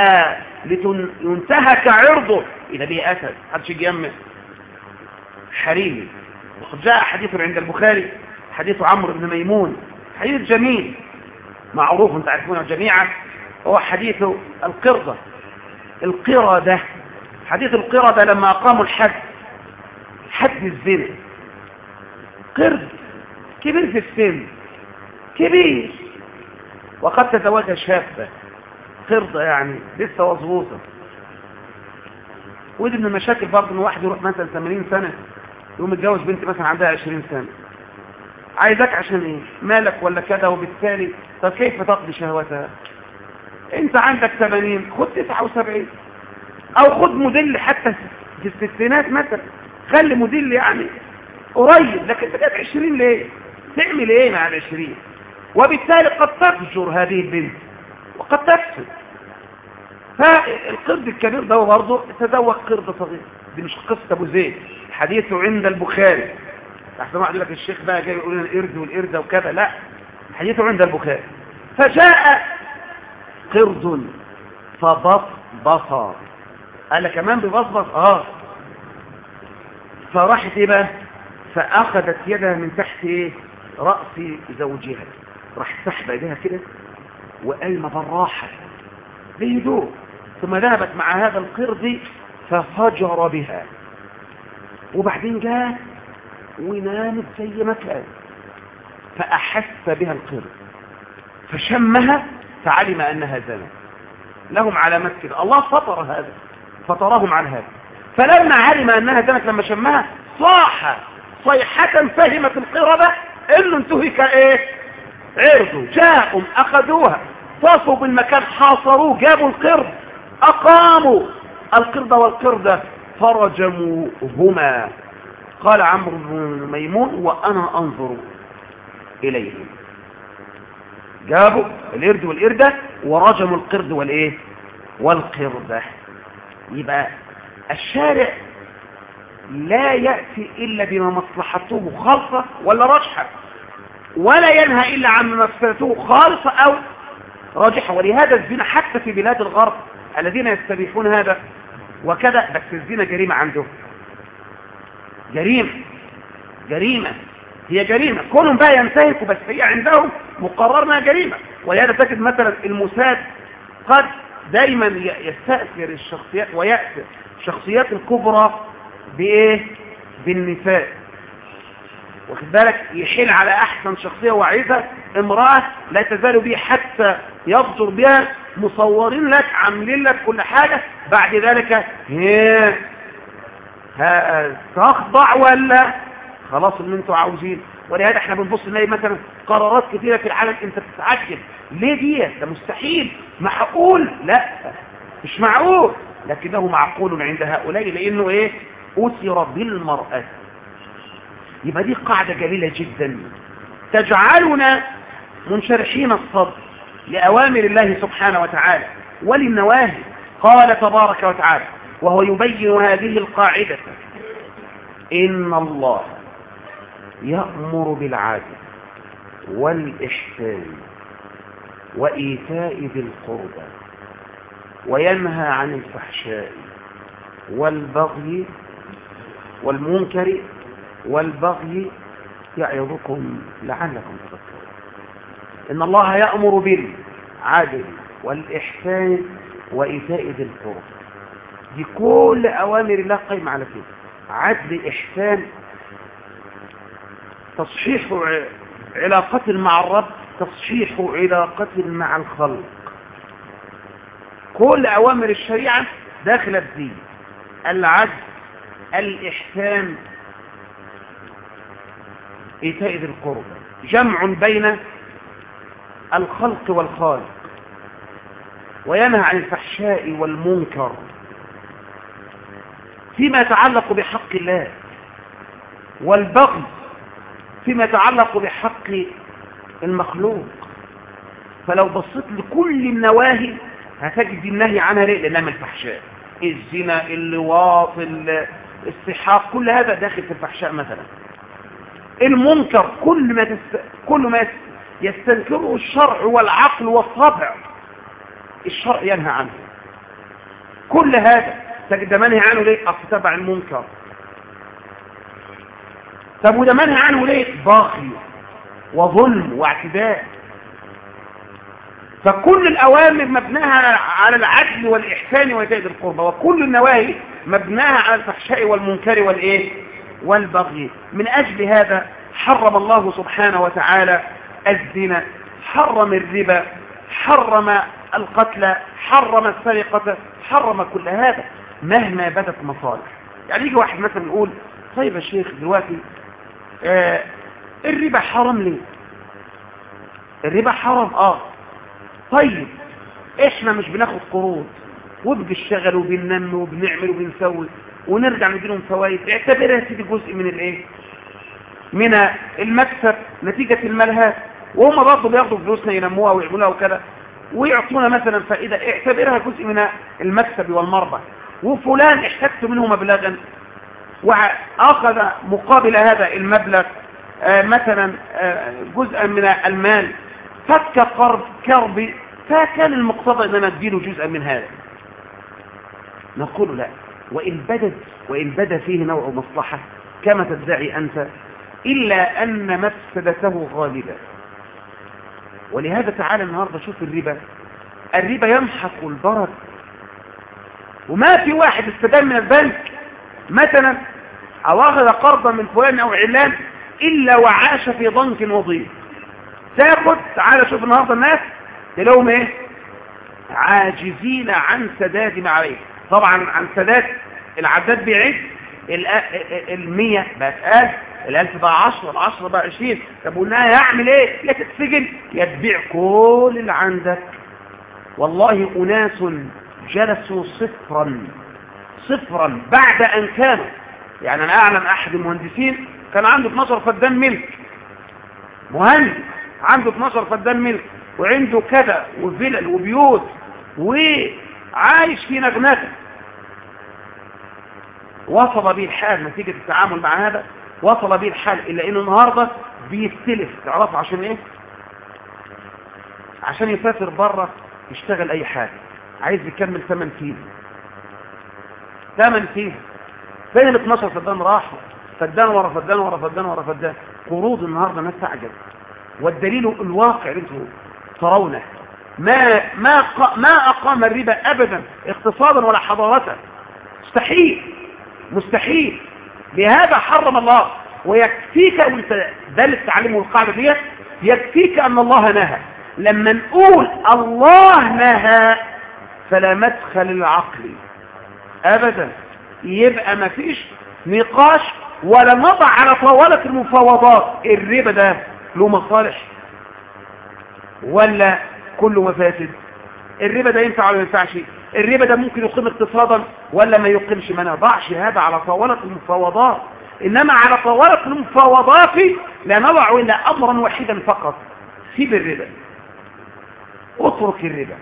Speaker 1: لينتهك عرضه إذا به أسد حدش يجي يمس حريمي وقد جاء حديث عند البخاري حديث عمرو بن ميمون حديث جميل معروف تعرفونه جميعا هو حديث القردة القردة حديث القردة لما أقاموا الحد حد الزنا قرد كبير في السن كبير وقد تزوج شابة قردة يعني لسه مظبوطة ودي من المشاكل برضه ان واحد يروح مثلا 80 سنة يقوم يتجوز بنت مثلا عندها 20 سنة عايزك عشان ايه مالك ولا كذا وبالتالي طب كيف تقضي شهوتها انت عندك 80 خد 79 او خد موديل حتى في الستينات مثلا خلي موديل يعني قريب لكن انت جايب 20 ليه تعمل ايه مع ال 20 وبالتالي قد تفجر هذه البنت وقد تفسد فالقرد الكبير ده برضه تزوج قرد صغير دي مش قصه ابو زيد حديثه عند البخاري احسن واحد يقول لك الشيخ بقى جاي يقول القرد والقرده وكذا لا حديثه عند البخاري فجاء قرد فبصبص قال كمان ببصبص اه فراحت ايه بقى فاخذت يدها من تحت ايه راس زوجها راحت سحب ايديها كده وقايمه بالراحه بهدوء ثم ذهبت مع هذا القرد ففجر بها وبعدين جاء ونامت زي ما كان فأحس بها القرد فشمها فعلم أنها زنت لهم علامات كده الله فطر هذا فطرهم عن هذا فلما علم أنها زنت لما شمها صاح صيحة فهمت القردة إنه انتهك إيه عرضوا جاءوا أخذوها طافوا بالمكان حاصروه جابوا القرد أقاموا القرد والقردة فرجموهما قال عمرو بن ميمون وأنا أنظر إليهم جابوا القرد والقردة ورجموا القرد والإيه والقردة يبقى الشارع لا يأتي إلا بما مصلحته خالصة ولا رجحة ولا ينهى إلا عن مفسدته خالصة أو راجحة ولهذا الزنا حتى في بلاد الغرب الذين يستبيحون هذا وكذا بس الزنا جريمة عندهم جريمة جريمة هي جريمة كلهم بقى ينتهكوا بس هي عندهم مقرر انها جريمة ولهذا تجد مثلا الموساد قد دايما يستأثر الشخصيات ويأثر الشخصيات الكبرى بإيه بالنساء واخد بالك يحيل على أحسن شخصية وعيدة امرأة لا تزال به حتى يبصر بها مصورين لك عاملين لك كل حاجة بعد ذلك هي تخضع ولا خلاص اللي انتوا عاوزين ولهذا احنا بنبص نلاقي مثلا قرارات كثيرة في العالم انت بتتعجب ليه دي ده مستحيل معقول لا مش معقول لكنه معقول عند هؤلاء لانه ايه أسر بالمرأة يبقى دي قاعدة جميلة جدا تجعلنا منشرحين الصدر لأوامر الله سبحانه وتعالى وللنواهي قال تبارك وتعالى وهو يبين هذه القاعدة إن الله يأمر بالعدل والإحسان وإيتاء ذي القربى وينهى عن الفحشاء والبغي والمنكر والبغي يعظكم لعلكم تذكرون إن الله يأمر بالعدل والإحسان وإيتاء ذي القربى دي كل أوامر الله قائمة على كده عدل إحسان تصحيح علاقة مع الرب تصحيح علاقة مع الخلق كل أوامر الشريعة داخلة في دي العدل الإحسان إيتاء ذي القربى جمع بين الخلق والخالق وينهى عن الفحشاء والمنكر فيما يتعلق بحق الله والبغي فيما يتعلق بحق المخلوق فلو بصيت لكل النواهي هتجد النهي عنها ليه لانها من الفحشاء الزنا اللواط الصحاق كل هذا داخل في الفحشاء مثلا المنكر كل ما تست... كل ما يستنكره الشرع والعقل والطبع الشرع ينهى عنه كل هذا تجد منهي عنه ليه اصل تبع المنكر طب وده منهي عنه ليه باغي وظلم واعتداء فكل الأوامر مبناها على العدل والإحسان وإيتاء القربى وكل النواهي مبناها على الفحشاء والمنكر والإيه والبغي من أجل هذا حرم الله سبحانه وتعالى الزنا حرم الربا حرم القتل حرم السرقة حرم كل هذا مهما بدت مصالح يعني يجي واحد مثلا يقول طيب يا شيخ دلوقتي آه الربا حرام ليه الربا حرام اه طيب احنا مش بناخد قروض وبنشتغل وبننمي وبنعمل وبنسوي ونرجع نديلهم فوائد اعتبرها يا سيدي جزء من الايه من المكسب نتيجة الملهات وهم برضه بياخدوا فلوسنا ينموها ويعملوها وكذا ويعطونا مثلا فائدة اعتبرها جزء من المكسب والمربح وفلان احتجت منه مبلغا وأخذ مقابل هذا المبلغ آه مثلا آه جزءا من المال فك قرب كربي فكان المقتضى ان انا اديله جزءا من هذا نقول لا وإن بدت وإن بدا فيه نوع مصلحة كما تدعي أنت إلا أن مفسدته غالبة ولهذا تعالى النهاردة شوف الربا الربا يمحق البركة وما في واحد استدام من البنك مثلا أو أخذ قرضا من فلان أو علان إلا وعاش في ضنك وضيق تاخد تعالى شوف النهاردة الناس تلاقيهم ايه عاجزين عن سداد ما عليه طبعا عن سداد العداد بيعد المية بقت ألف الألف بقى عشرة العشرة بقى عشرين طب قلناها يعمل ايه يا تتسجن يا تبيع كل اللي عندك والله أناس جلسوا صفرا صفرا بعد أن كانوا يعني أنا أعلم أحد المهندسين كان عنده 12 فدان ملك مهندس عنده 12 فدان ملك وعنده كذا وفلل وبيوت وعايش في نغنغه وصل به الحال نتيجة التعامل مع هذا وصل به الحال إلا إنه النهاردة بيستلف تعرفوا عشان إيه عشان يسافر بره يشتغل أي حاجة عايز يكمل ثمن فيه ثمن فيه فين ال 12 فدان راحوا فدان ورا فدان ورا فدان ورا فدان قروض النهارده ما تعجب والدليل الواقع اللي انتم ترونه ما ما ما اقام الربا ابدا اقتصادا ولا حضارة مستحيل مستحيل لهذا حرم الله ويكفيك وانت ده اللي تعلمه القاعده ديت يكفيك ان الله نهى لما نقول الله نهى فلا مدخل العقل ابدا يبقى ما فيش نقاش ولا نضع على طاولة المفاوضات الربا ده له مصالح ولا كله مفاسد الربا ده ينفع ولا ما ينفعش الربا ده ممكن يقيم اقتصادا ولا ما يقيمش ما نضعش هذا على طاولة المفاوضات انما على طاولة المفاوضات لا نضع الا امرا واحدا فقط سيب الربا اترك الربا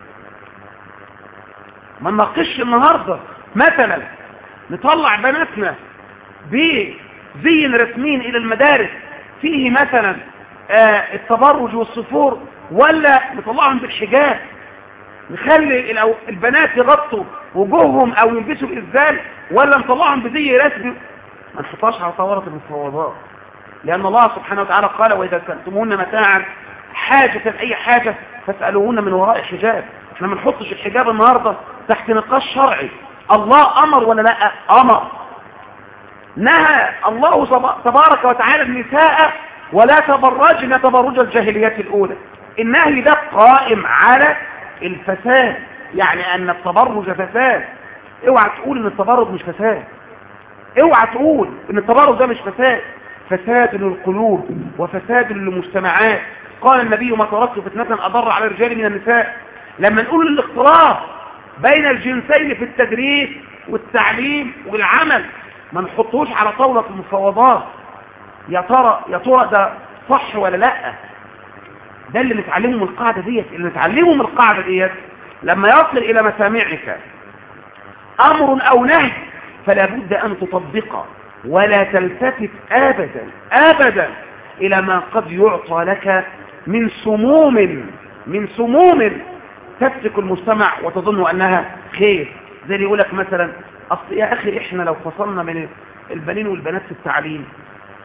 Speaker 1: ما نناقش النهارده مثلا نطلع بناتنا بزي رسمين الى المدارس فيه مثلا آه التبرج والصفور ولا نطلعهم بالحجاب نخلي البنات يغطوا وجوههم او يلبسوا الازال ولا نطلعهم بزي رسمي ما نحطهاش على طاوله المفاوضات لان الله سبحانه وتعالى قال واذا سالتموهن متاعا حاجه اي حاجه فاسالوهن من وراء حجاب احنا ما نحطش الحجاب النهارده تحت نقاش شرعي الله امر ولا لا امر نهى الله تبارك وتعالى النساء ولا تبرجن تبرج الجاهليات الاولى النهي ده قائم على الفساد يعني ان التبرج فساد اوعى تقول ان التبرج مش فساد اوعى تقول ان التبرج ده مش فساد فساد للقلوب وفساد للمجتمعات قال النبي ما تركت فتنة أضر على الرجال من النساء لما نقول الاختلاط بين الجنسين في التدريس والتعليم والعمل ما نحطوش على طاولة المفاوضات يا ترى يا ترى ده صح ولا لا ده اللي نتعلمه من القاعدة ديت اللي نتعلمه من القاعدة ديت لما يصل إلى مسامعك أمر أو نهي فلا بد أن تطبقه ولا تلتفت أبدا أبدا إلى ما قد يعطى لك من سموم من سموم تسلك المجتمع وتظن أنها خير زي اللي يقولك مثلا أصل يا أخي إحنا لو فصلنا من البنين والبنات في التعليم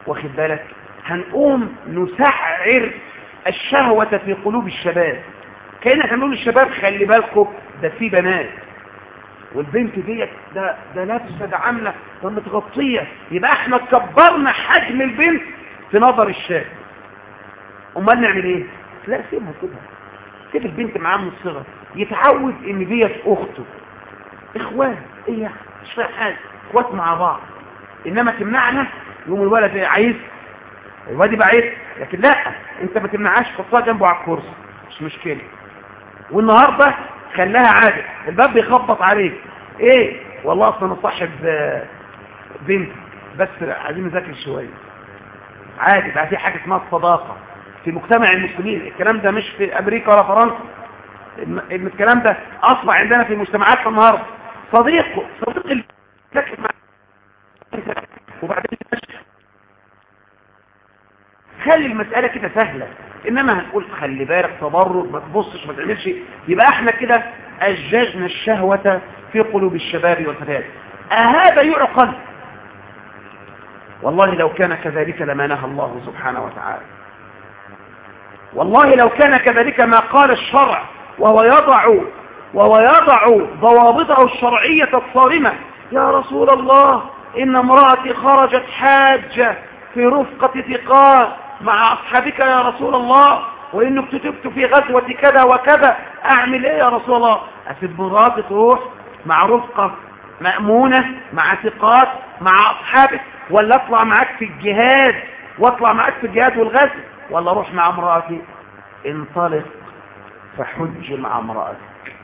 Speaker 1: واخد بالك هنقوم نسعر الشهوة في قلوب الشباب كأنك هنقول للشباب خلي بالكم ده في بنات والبنت ديت ده ده لابسه ده عامله ده متغطيه يبقى احنا كبرنا حجم البنت في نظر الشاب امال نعمل ايه لا سيبها سيبها سيب البنت معاه من الصغر يتعود ان ديت اخته اخوان ايه يعني مش فاهم حاجه اخوات مع بعض انما تمنعنا يوم الولد إيه؟ عايز الواد يبقى عايز لكن لا انت ما تمنعهاش حطها جنبه على الكرسي مش مشكله والنهارده خلاها عادة الباب بيخبط عليك ايه والله اصلا انا صاحب آه، بنت بس عايزين نذاكر شويه عادي بقى في حاجه اسمها الصداقه في مجتمع المسلمين الكلام ده مش في امريكا ولا فرنسا الم- الكلام ده اصبح عندنا في مجتمعاتنا النهارده صديقه صديق اللي يذاكر معاه. وبعدين يمشي. خلي المسألة كده سهلة إنما هنقول خلي بالك تبرد ما تبصش ما تعملش يبقى احنا كده أججنا الشهوة في قلوب الشباب والفتيات أهذا يعقل والله لو كان كذلك لما نهى الله سبحانه وتعالى والله لو كان كذلك ما قال الشرع وهو يضع وهو يضع ضوابطه الشرعية الصارمة يا رسول الله إن امرأتي خرجت حاجة في رفقة ثقات مع أصحابك يا رسول الله وإنك كتبت في غزوة كذا وكذا أعمل إيه يا رسول الله أسيب مراتي تروح مع رفقة مأمونة مع ثقات مع أصحابك ولا أطلع معاك في الجهاد وأطلع معاك في الجهاد والغزو ولا أروح مع امرأتي انطلق فحج مع امرأتك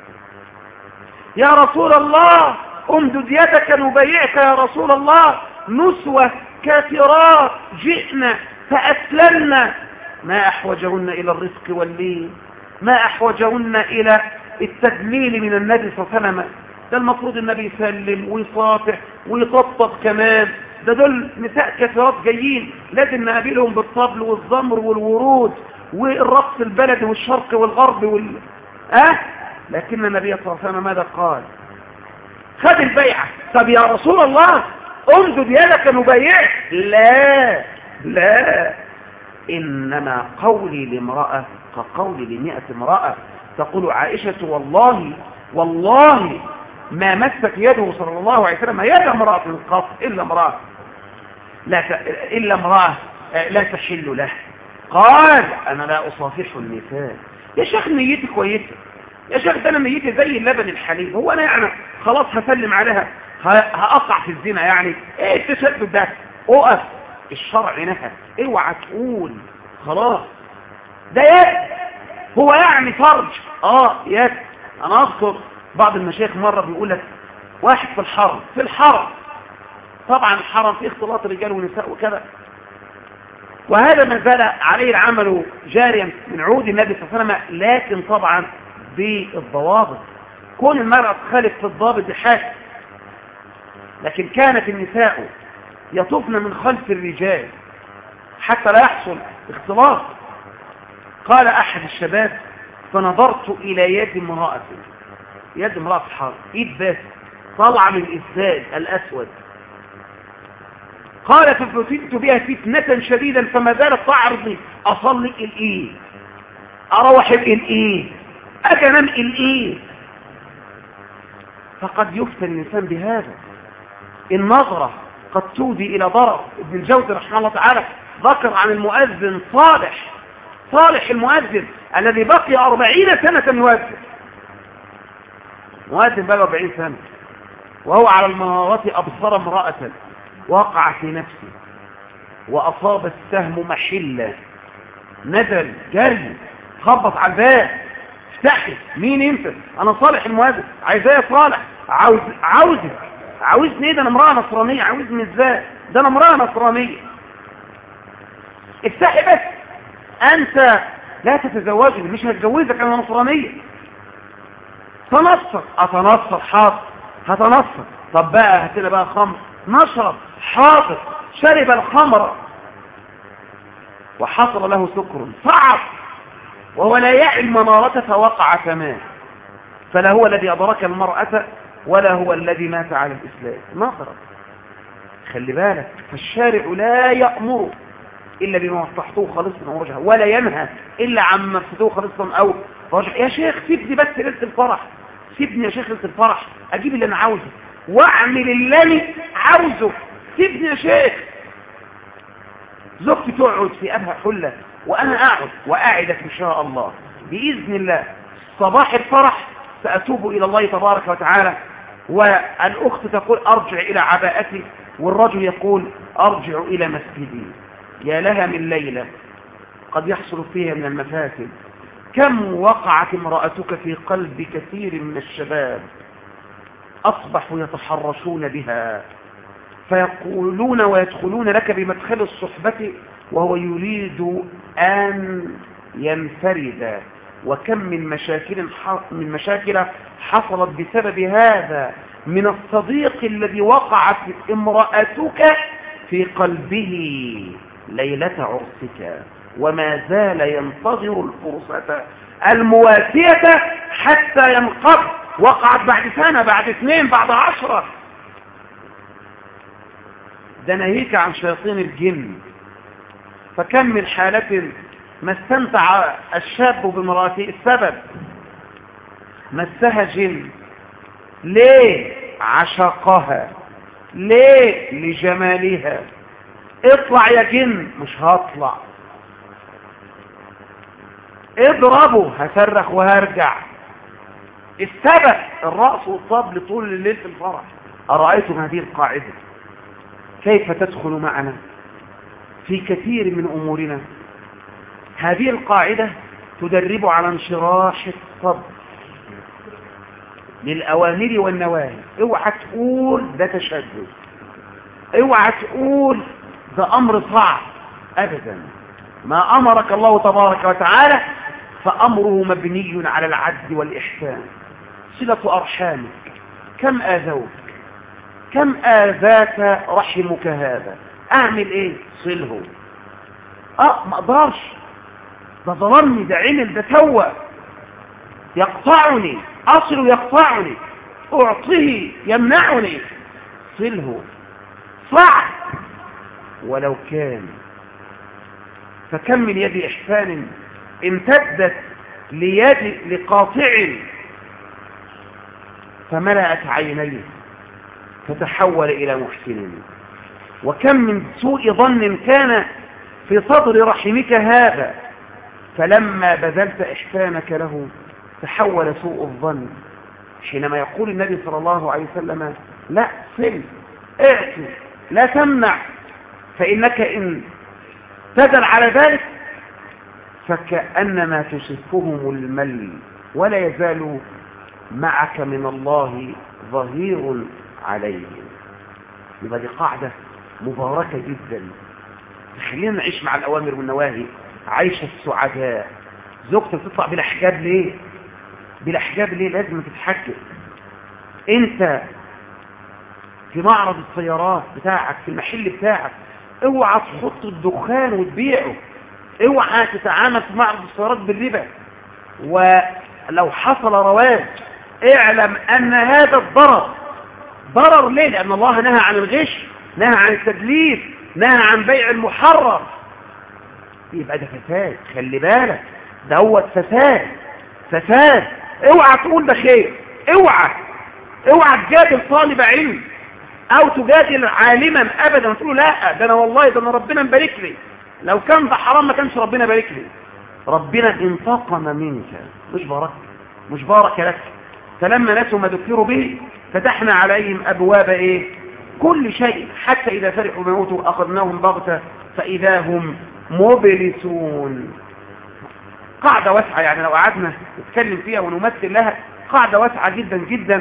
Speaker 1: يا رسول الله امدد يدك نبيعك يا رسول الله نسوة كافرات جئنا فأسلمنا ما أحوجهن إلى الرزق واللين ما أحوجهن إلى التدليل من النبي صلى الله عليه وسلم ده المفروض النبي يسلم ويصافح ويطبطب كمان ده دول نساء كثيرات جايين لازم نقابلهم بالطبل والزمر والورود والرقص البلدي والشرق والغرب وال... أه؟ لكن النبي صلى الله عليه وسلم ماذا قال خد البيعة طب يا رسول الله امدد يدك نبيعك لا لا إنما قولي لامرأة كقولي لمئة امرأة تقول عائشة والله والله ما مست يده صلى الله عليه وسلم يد امرأة قط إلا امرأة لا ت... إلا امرأة لا تحل له قال أنا لا أصافح النساء يا شيخ نيتي كويسة يا شيخ ده أنا نيتي زي اللبن الحليب هو أنا يعني خلاص هسلم عليها هأقع في الزنا يعني ايه التشدد ده اقف الشرع نهى اوعى تقول خلاص ده يد هو يعني فرج اه يد انا اذكر بعض المشايخ مرة بيقول لك واحد في الحرم في الحرم طبعا الحرم فيه اختلاط رجال ونساء وكذا وهذا ما زال عليه العمل جاريا من عهود النبي صلى الله عليه وسلم لكن طبعا بالضوابط كون المرأة تخالف في الضابط بحاجة لكن كانت النساء يطفن من خلف الرجال حتى لا يحصل اختلاط قال أحد الشباب فنظرت إلى يد امرأة يد امرأة حار إيد بس طلع من الإسداد الأسود قال ففتنت بها فتنة شديدا فما زالت تعرضني أصلي الإيه أروح الإيه أجنم الإيه فقد يفتن الإنسان بهذا النظرة قد تودي إلى ضرر ابن الجوزي رحمه الله تعالى ذكر عن المؤذن صالح صالح المؤذن الذي بقي أربعين سنة يؤذن مؤذن بقى أربعين سنة وهو على المنارات أبصر امرأة وقع في نفسه وأصاب السهم محلة نزل جري خبط على الباب افتحي مين انت انا صالح المؤذن عايزاه يا صالح عاوز عاوزك عاوزني ايه ده انا امراه نصرانيه عاوزني ازاي ده انا امراه نصرانيه افتحي بس انت لا تتزوجني مش هتجوزك انا نصرانيه تنصر اتنصر حاضر هتنصر طب بقى هاتنا بقى خمر نشرب حاضر شرب الخمر وحصل له سكر صعب وهو لا يعي المنارة فوقع كمان فلا هو الذي أدرك المرأة ولا هو الذي مات على الإسلام نظرة خلي بالك فالشارع لا يأمر إلا بما وضحته خالصا أو رجعه ولا ينهى إلا عما فسدوه خالصا أو رجع يا شيخ سيبني بس ليلة الفرح سيبني يا شيخ ليلة الفرح أجيب اللي أنا عاوزه وأعمل اللي أنا عاوزه سيبني يا شيخ زوجتي تقعد في أبها حلة وأنا أقعد وأعدك إن شاء الله بإذن الله صباح الفرح سأتوب إلى الله تبارك وتعالى والأخت تقول أرجع إلى عباءتي والرجل يقول أرجع إلى مسجدي يا لها من ليلة قد يحصل فيها من المفاسد كم وقعت امرأتك في قلب كثير من الشباب أصبحوا يتحرشون بها فيقولون ويدخلون لك بمدخل الصحبة وهو يريد أن ينفرد وكم من مشاكل من مشاكل حصلت بسبب هذا من الصديق الذي وقعت امرأتك في قلبه ليلة عرسك وما زال ينتظر الفرصة المواسية حتى ينقض وقعت بعد سنة بعد اثنين بعد عشرة ده ناهيك عن شياطين الجن فكم من حالة ما استمتع الشاب بامراته السبب مسها جن ليه عشقها ليه لجمالها اطلع يا جن مش هطلع اضربه هصرخ وهرجع السبب الرأس والصبل طول الليل في الفرح أرأيتم هذه القاعدة كيف تدخل معنا في كثير من أمورنا هذه القاعدة تدرب على انشراح الصبر للأوامر والنواهي اوعى تقول ده تشدد اوعى تقول ده أمر صعب أبدا ما أمرك الله تبارك وتعالى فأمره مبني على العدل والإحسان صلة أرحامك كم آذوك كم آذاك رحمك هذا أعمل إيه صله أه ما أقدرش ده ظلمني ده عمل ده سوى يقطعني أصل يقطعني أعطيه يمنعني صله صعب ولو كان فكم من يد إحسان امتدت ليد لقاطع فملأت عينيه فتحول إلى محسن وكم من سوء ظن كان في صدر رحمك هذا فلما بذلت إحسانك له تحول سوء الظن حينما يقول النبي صلى الله عليه وسلم لا صل اعطي لا تمنع فإنك إن تدل على ذلك فكأنما تصفهم المل ولا يزال معك من الله ظهير عليهم يبقى دي قاعدة مباركة جدا خلينا نعيش مع الأوامر والنواهي عيش السعداء زوجتك تطلع بلا حجاب ليه بلا حجاب ليه لازم تتحجب انت في معرض السيارات بتاعك في المحل بتاعك اوعى تحط الدخان وتبيعه اوعى تتعامل في معرض السيارات بالربا ولو حصل رواج اعلم ان هذا الضرر ضرر ليه لان الله نهى عن الغش نهى عن التدليس نهى عن بيع المحرر يبقى ده فساد خلي بالك دوت فساد فساد اوعى تقول ده خير اوعى اوعى تجادل طالب علم او تجادل عالما ابدا تقول لا ده انا والله ده انا ربنا مبارك لي لو كان ده حرام ما كانش ربنا بارك لي ربنا انتقم منك مش بارك مش بارك لك فلما نسوا ما ذكروا به فتحنا عليهم ابواب ايه كل شيء حتى اذا فرحوا بموتوا اخذناهم بغته فاذا هم مبلسون قاعدة واسعة يعني لو قعدنا نتكلم فيها ونمثل لها قاعدة واسعة جدا جدا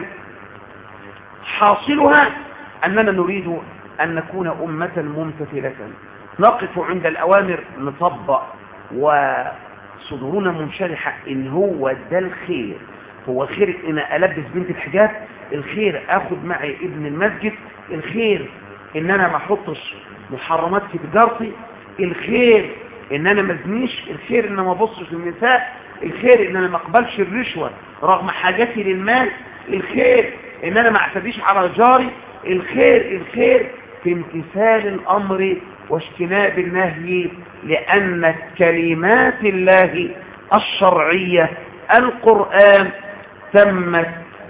Speaker 1: حاصلها أننا نريد أن نكون أمة ممتثلة نقف عند الأوامر نطبق وصدورنا منشرحة إن هو ده الخير هو الخير إن ألبس بنت الحجاب الخير أخذ معي ابن المسجد الخير إن أنا ما أحطش محرمات في تجارتي الخير ان انا ما ازنيش الخير ان ما ابصش للنساء الخير ان انا ما اقبلش الرشوه رغم حاجتي للمال الخير ان انا ما اعتديش على جاري الخير الخير في امتثال الأمر واجتناب النهي لأن كلمات الله الشرعية القرآن تمت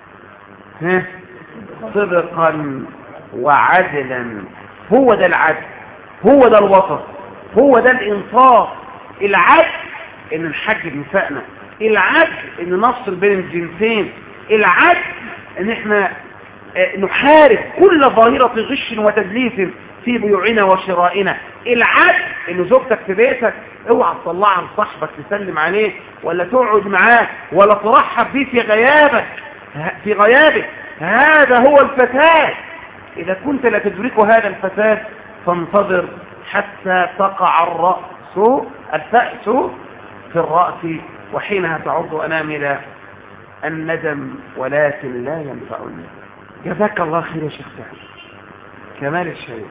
Speaker 1: صدقا وعدلا هو ده العدل هو ده الوسط هو ده الإنصاف العدل إن نحجب نسائنا العدل إن نفصل بين الجنسين العدل إن إحنا آه، نحارب كل ظاهرة غش وتدليس في بيوعنا وشرائنا العدل إن زوجتك في بيتك اوعى تطلعها لصاحبك تسلم عليه ولا تقعد معاه ولا ترحب بيه في غيابك في غيابك هذا هو الفساد إذا كنت لا تدرك هذا الفساد فانتظر حتى تقع الرأس الفأس في الرأس وحينها تعض أنامل الندم ولكن لا ينفع الندم جزاك الله خير يا شيخ سعد كمال الشريعة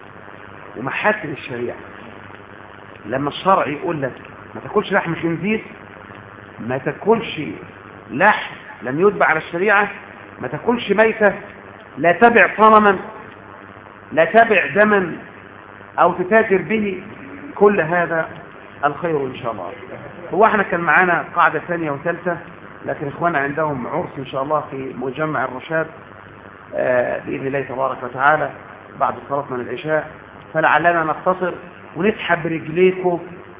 Speaker 1: ومحاسن الشريعة لما الشرع يقول لك ما تاكلش لحم خنزير ما تاكلش لحم لم يتبع على الشريعة ما تاكلش ميتة لا تبع صنما لا تبع دما او تتاجر به كل هذا الخير ان شاء الله هو احنا كان معانا قاعدة ثانية وثالثة لكن اخوانا عندهم عرس ان شاء الله في مجمع الرشاد آه، بإذن الله تبارك وتعالى بعد صلاة من العشاء فلعلنا نختصر ونسحب رجليكم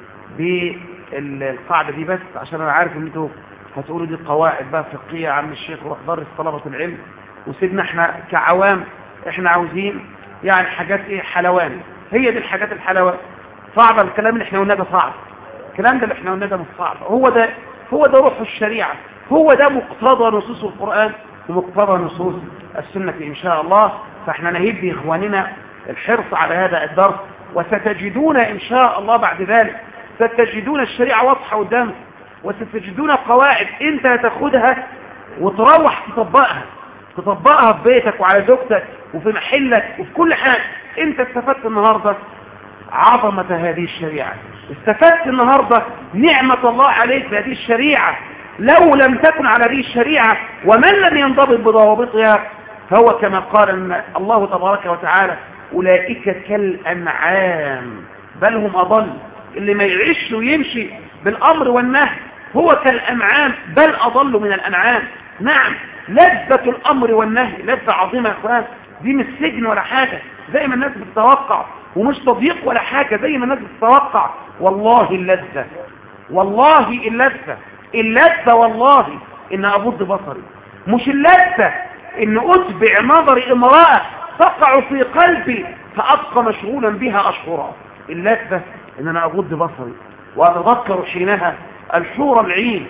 Speaker 1: بالقاعدة دي بس عشان انا عارف ان انتوا هتقولوا دي قواعد بقى فقهية عم الشيخ روح درس طلبة العلم وسيبنا احنا كعوام احنا عاوزين يعني حاجات ايه حلوان هي دي الحاجات الحلوان صعب الكلام اللي احنا قلناه ده صعب الكلام ده اللي احنا قلناه ده مش صعب هو ده هو ده روح الشريعة هو ده مقتضى نصوص القرآن ومقتضى نصوص السنة إن شاء الله فاحنا نهيب بإخواننا الحرص على هذا الدرس وستجدون إن شاء الله بعد ذلك ستجدون الشريعة واضحة قدامك وستجدون قواعد انت هتاخدها وتروح تطبقها تطبقها في بيتك وعلى زوجتك وفي محلك وفي كل حاجة انت استفدت النهاردة عظمة هذه الشريعة استفدت النهاردة نعمة الله عليك بهذه الشريعة لو لم تكن على هذه الشريعة ومن لم ينضبط بضوابطها فهو كما قال الله تبارك وتعالى أولئك كالأنعام بل هم أضل اللي ما يعيش ويمشي بالأمر والنهي هو كالأنعام بل أضل من الأنعام نعم لذة الأمر والنهي لذة عظيمة يا أخوان دي مش سجن ولا حاجة زي ما الناس بتتوقع ومش تضييق ولا حاجة زي ما الناس بتتوقع والله اللذة والله اللذة اللذة والله ان اغض بصري مش اللذة ان اتبع نظر امرأة تقع في قلبي فابقى مشغولا بها اشهرا اللذة ان انا اغض بصري واتذكر حينها الحور العين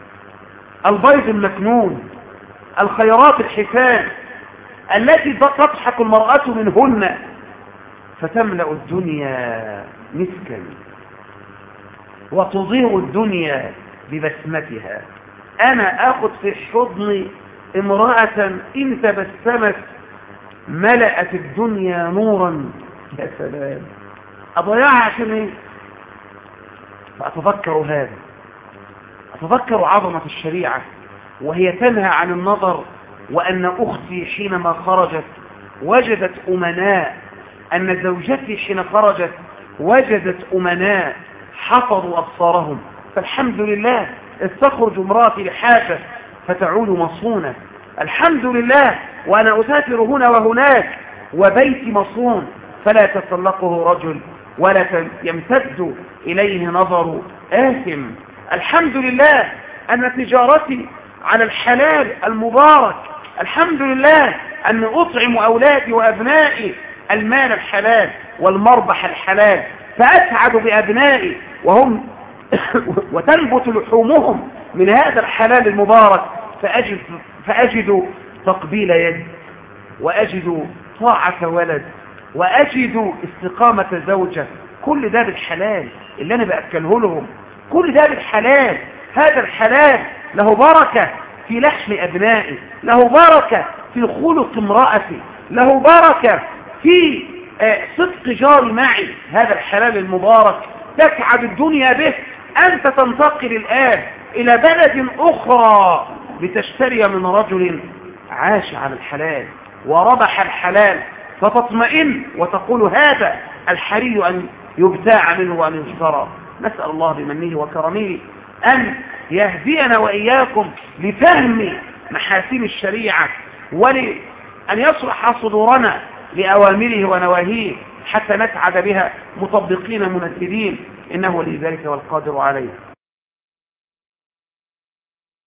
Speaker 1: البيض المكنون الخيرات الحسان التي تضحك المرأة منهن فتملأ الدنيا مسكا وتضيء الدنيا ببسمتها أنا أخذ في حضني امرأة إن تبسمت ملأت الدنيا نورا يا سلام أضيعها عشان إيه فأتذكر هذا أتذكر عظمة الشريعة وهي تنهى عن النظر وأن أختي حينما خرجت وجدت أمناء أن زوجتي حين خرجت وجدت أمناء حفظوا أبصارهم فالحمد لله استخرج امراتي لحاجة فتعود مصونة الحمد لله وأنا أسافر هنا وهناك وبيتي مصون فلا يتسلقه رجل ولا يمتد إليه نظر آثم الحمد لله أن تجارتي على الحلال المبارك الحمد لله أن أطعم أولادي وأبنائي المال الحلال والمربح الحلال فأسعد بأبنائي وهم وتنبت لحومهم من هذا الحلال المبارك فأجد, فأجد تقبيل يد وأجد طاعة ولد وأجد استقامة زوجة كل ده بالحلال اللي أنا بأكله لهم كل ده بالحلال هذا الحلال له بركة في لحم أبنائي له بركة في خلق امرأتي له بركة في آه، صدق جاري معي هذا الحلال المبارك تسعد الدنيا به أنت تنتقل الآن إلى بلد أخرى لتشتري من رجل عاش على الحلال وربح الحلال فتطمئن وتقول هذا الحري أن يبتاع منه وأن يشترى نسأل الله بمنه وكرمه أن يهدينا وإياكم لفهم محاسن الشريعة ولأن يصلح صدورنا لأوامره ونواهيه حتى نسعد بها مطبقين منفذين إنه لذلك والقادر عليه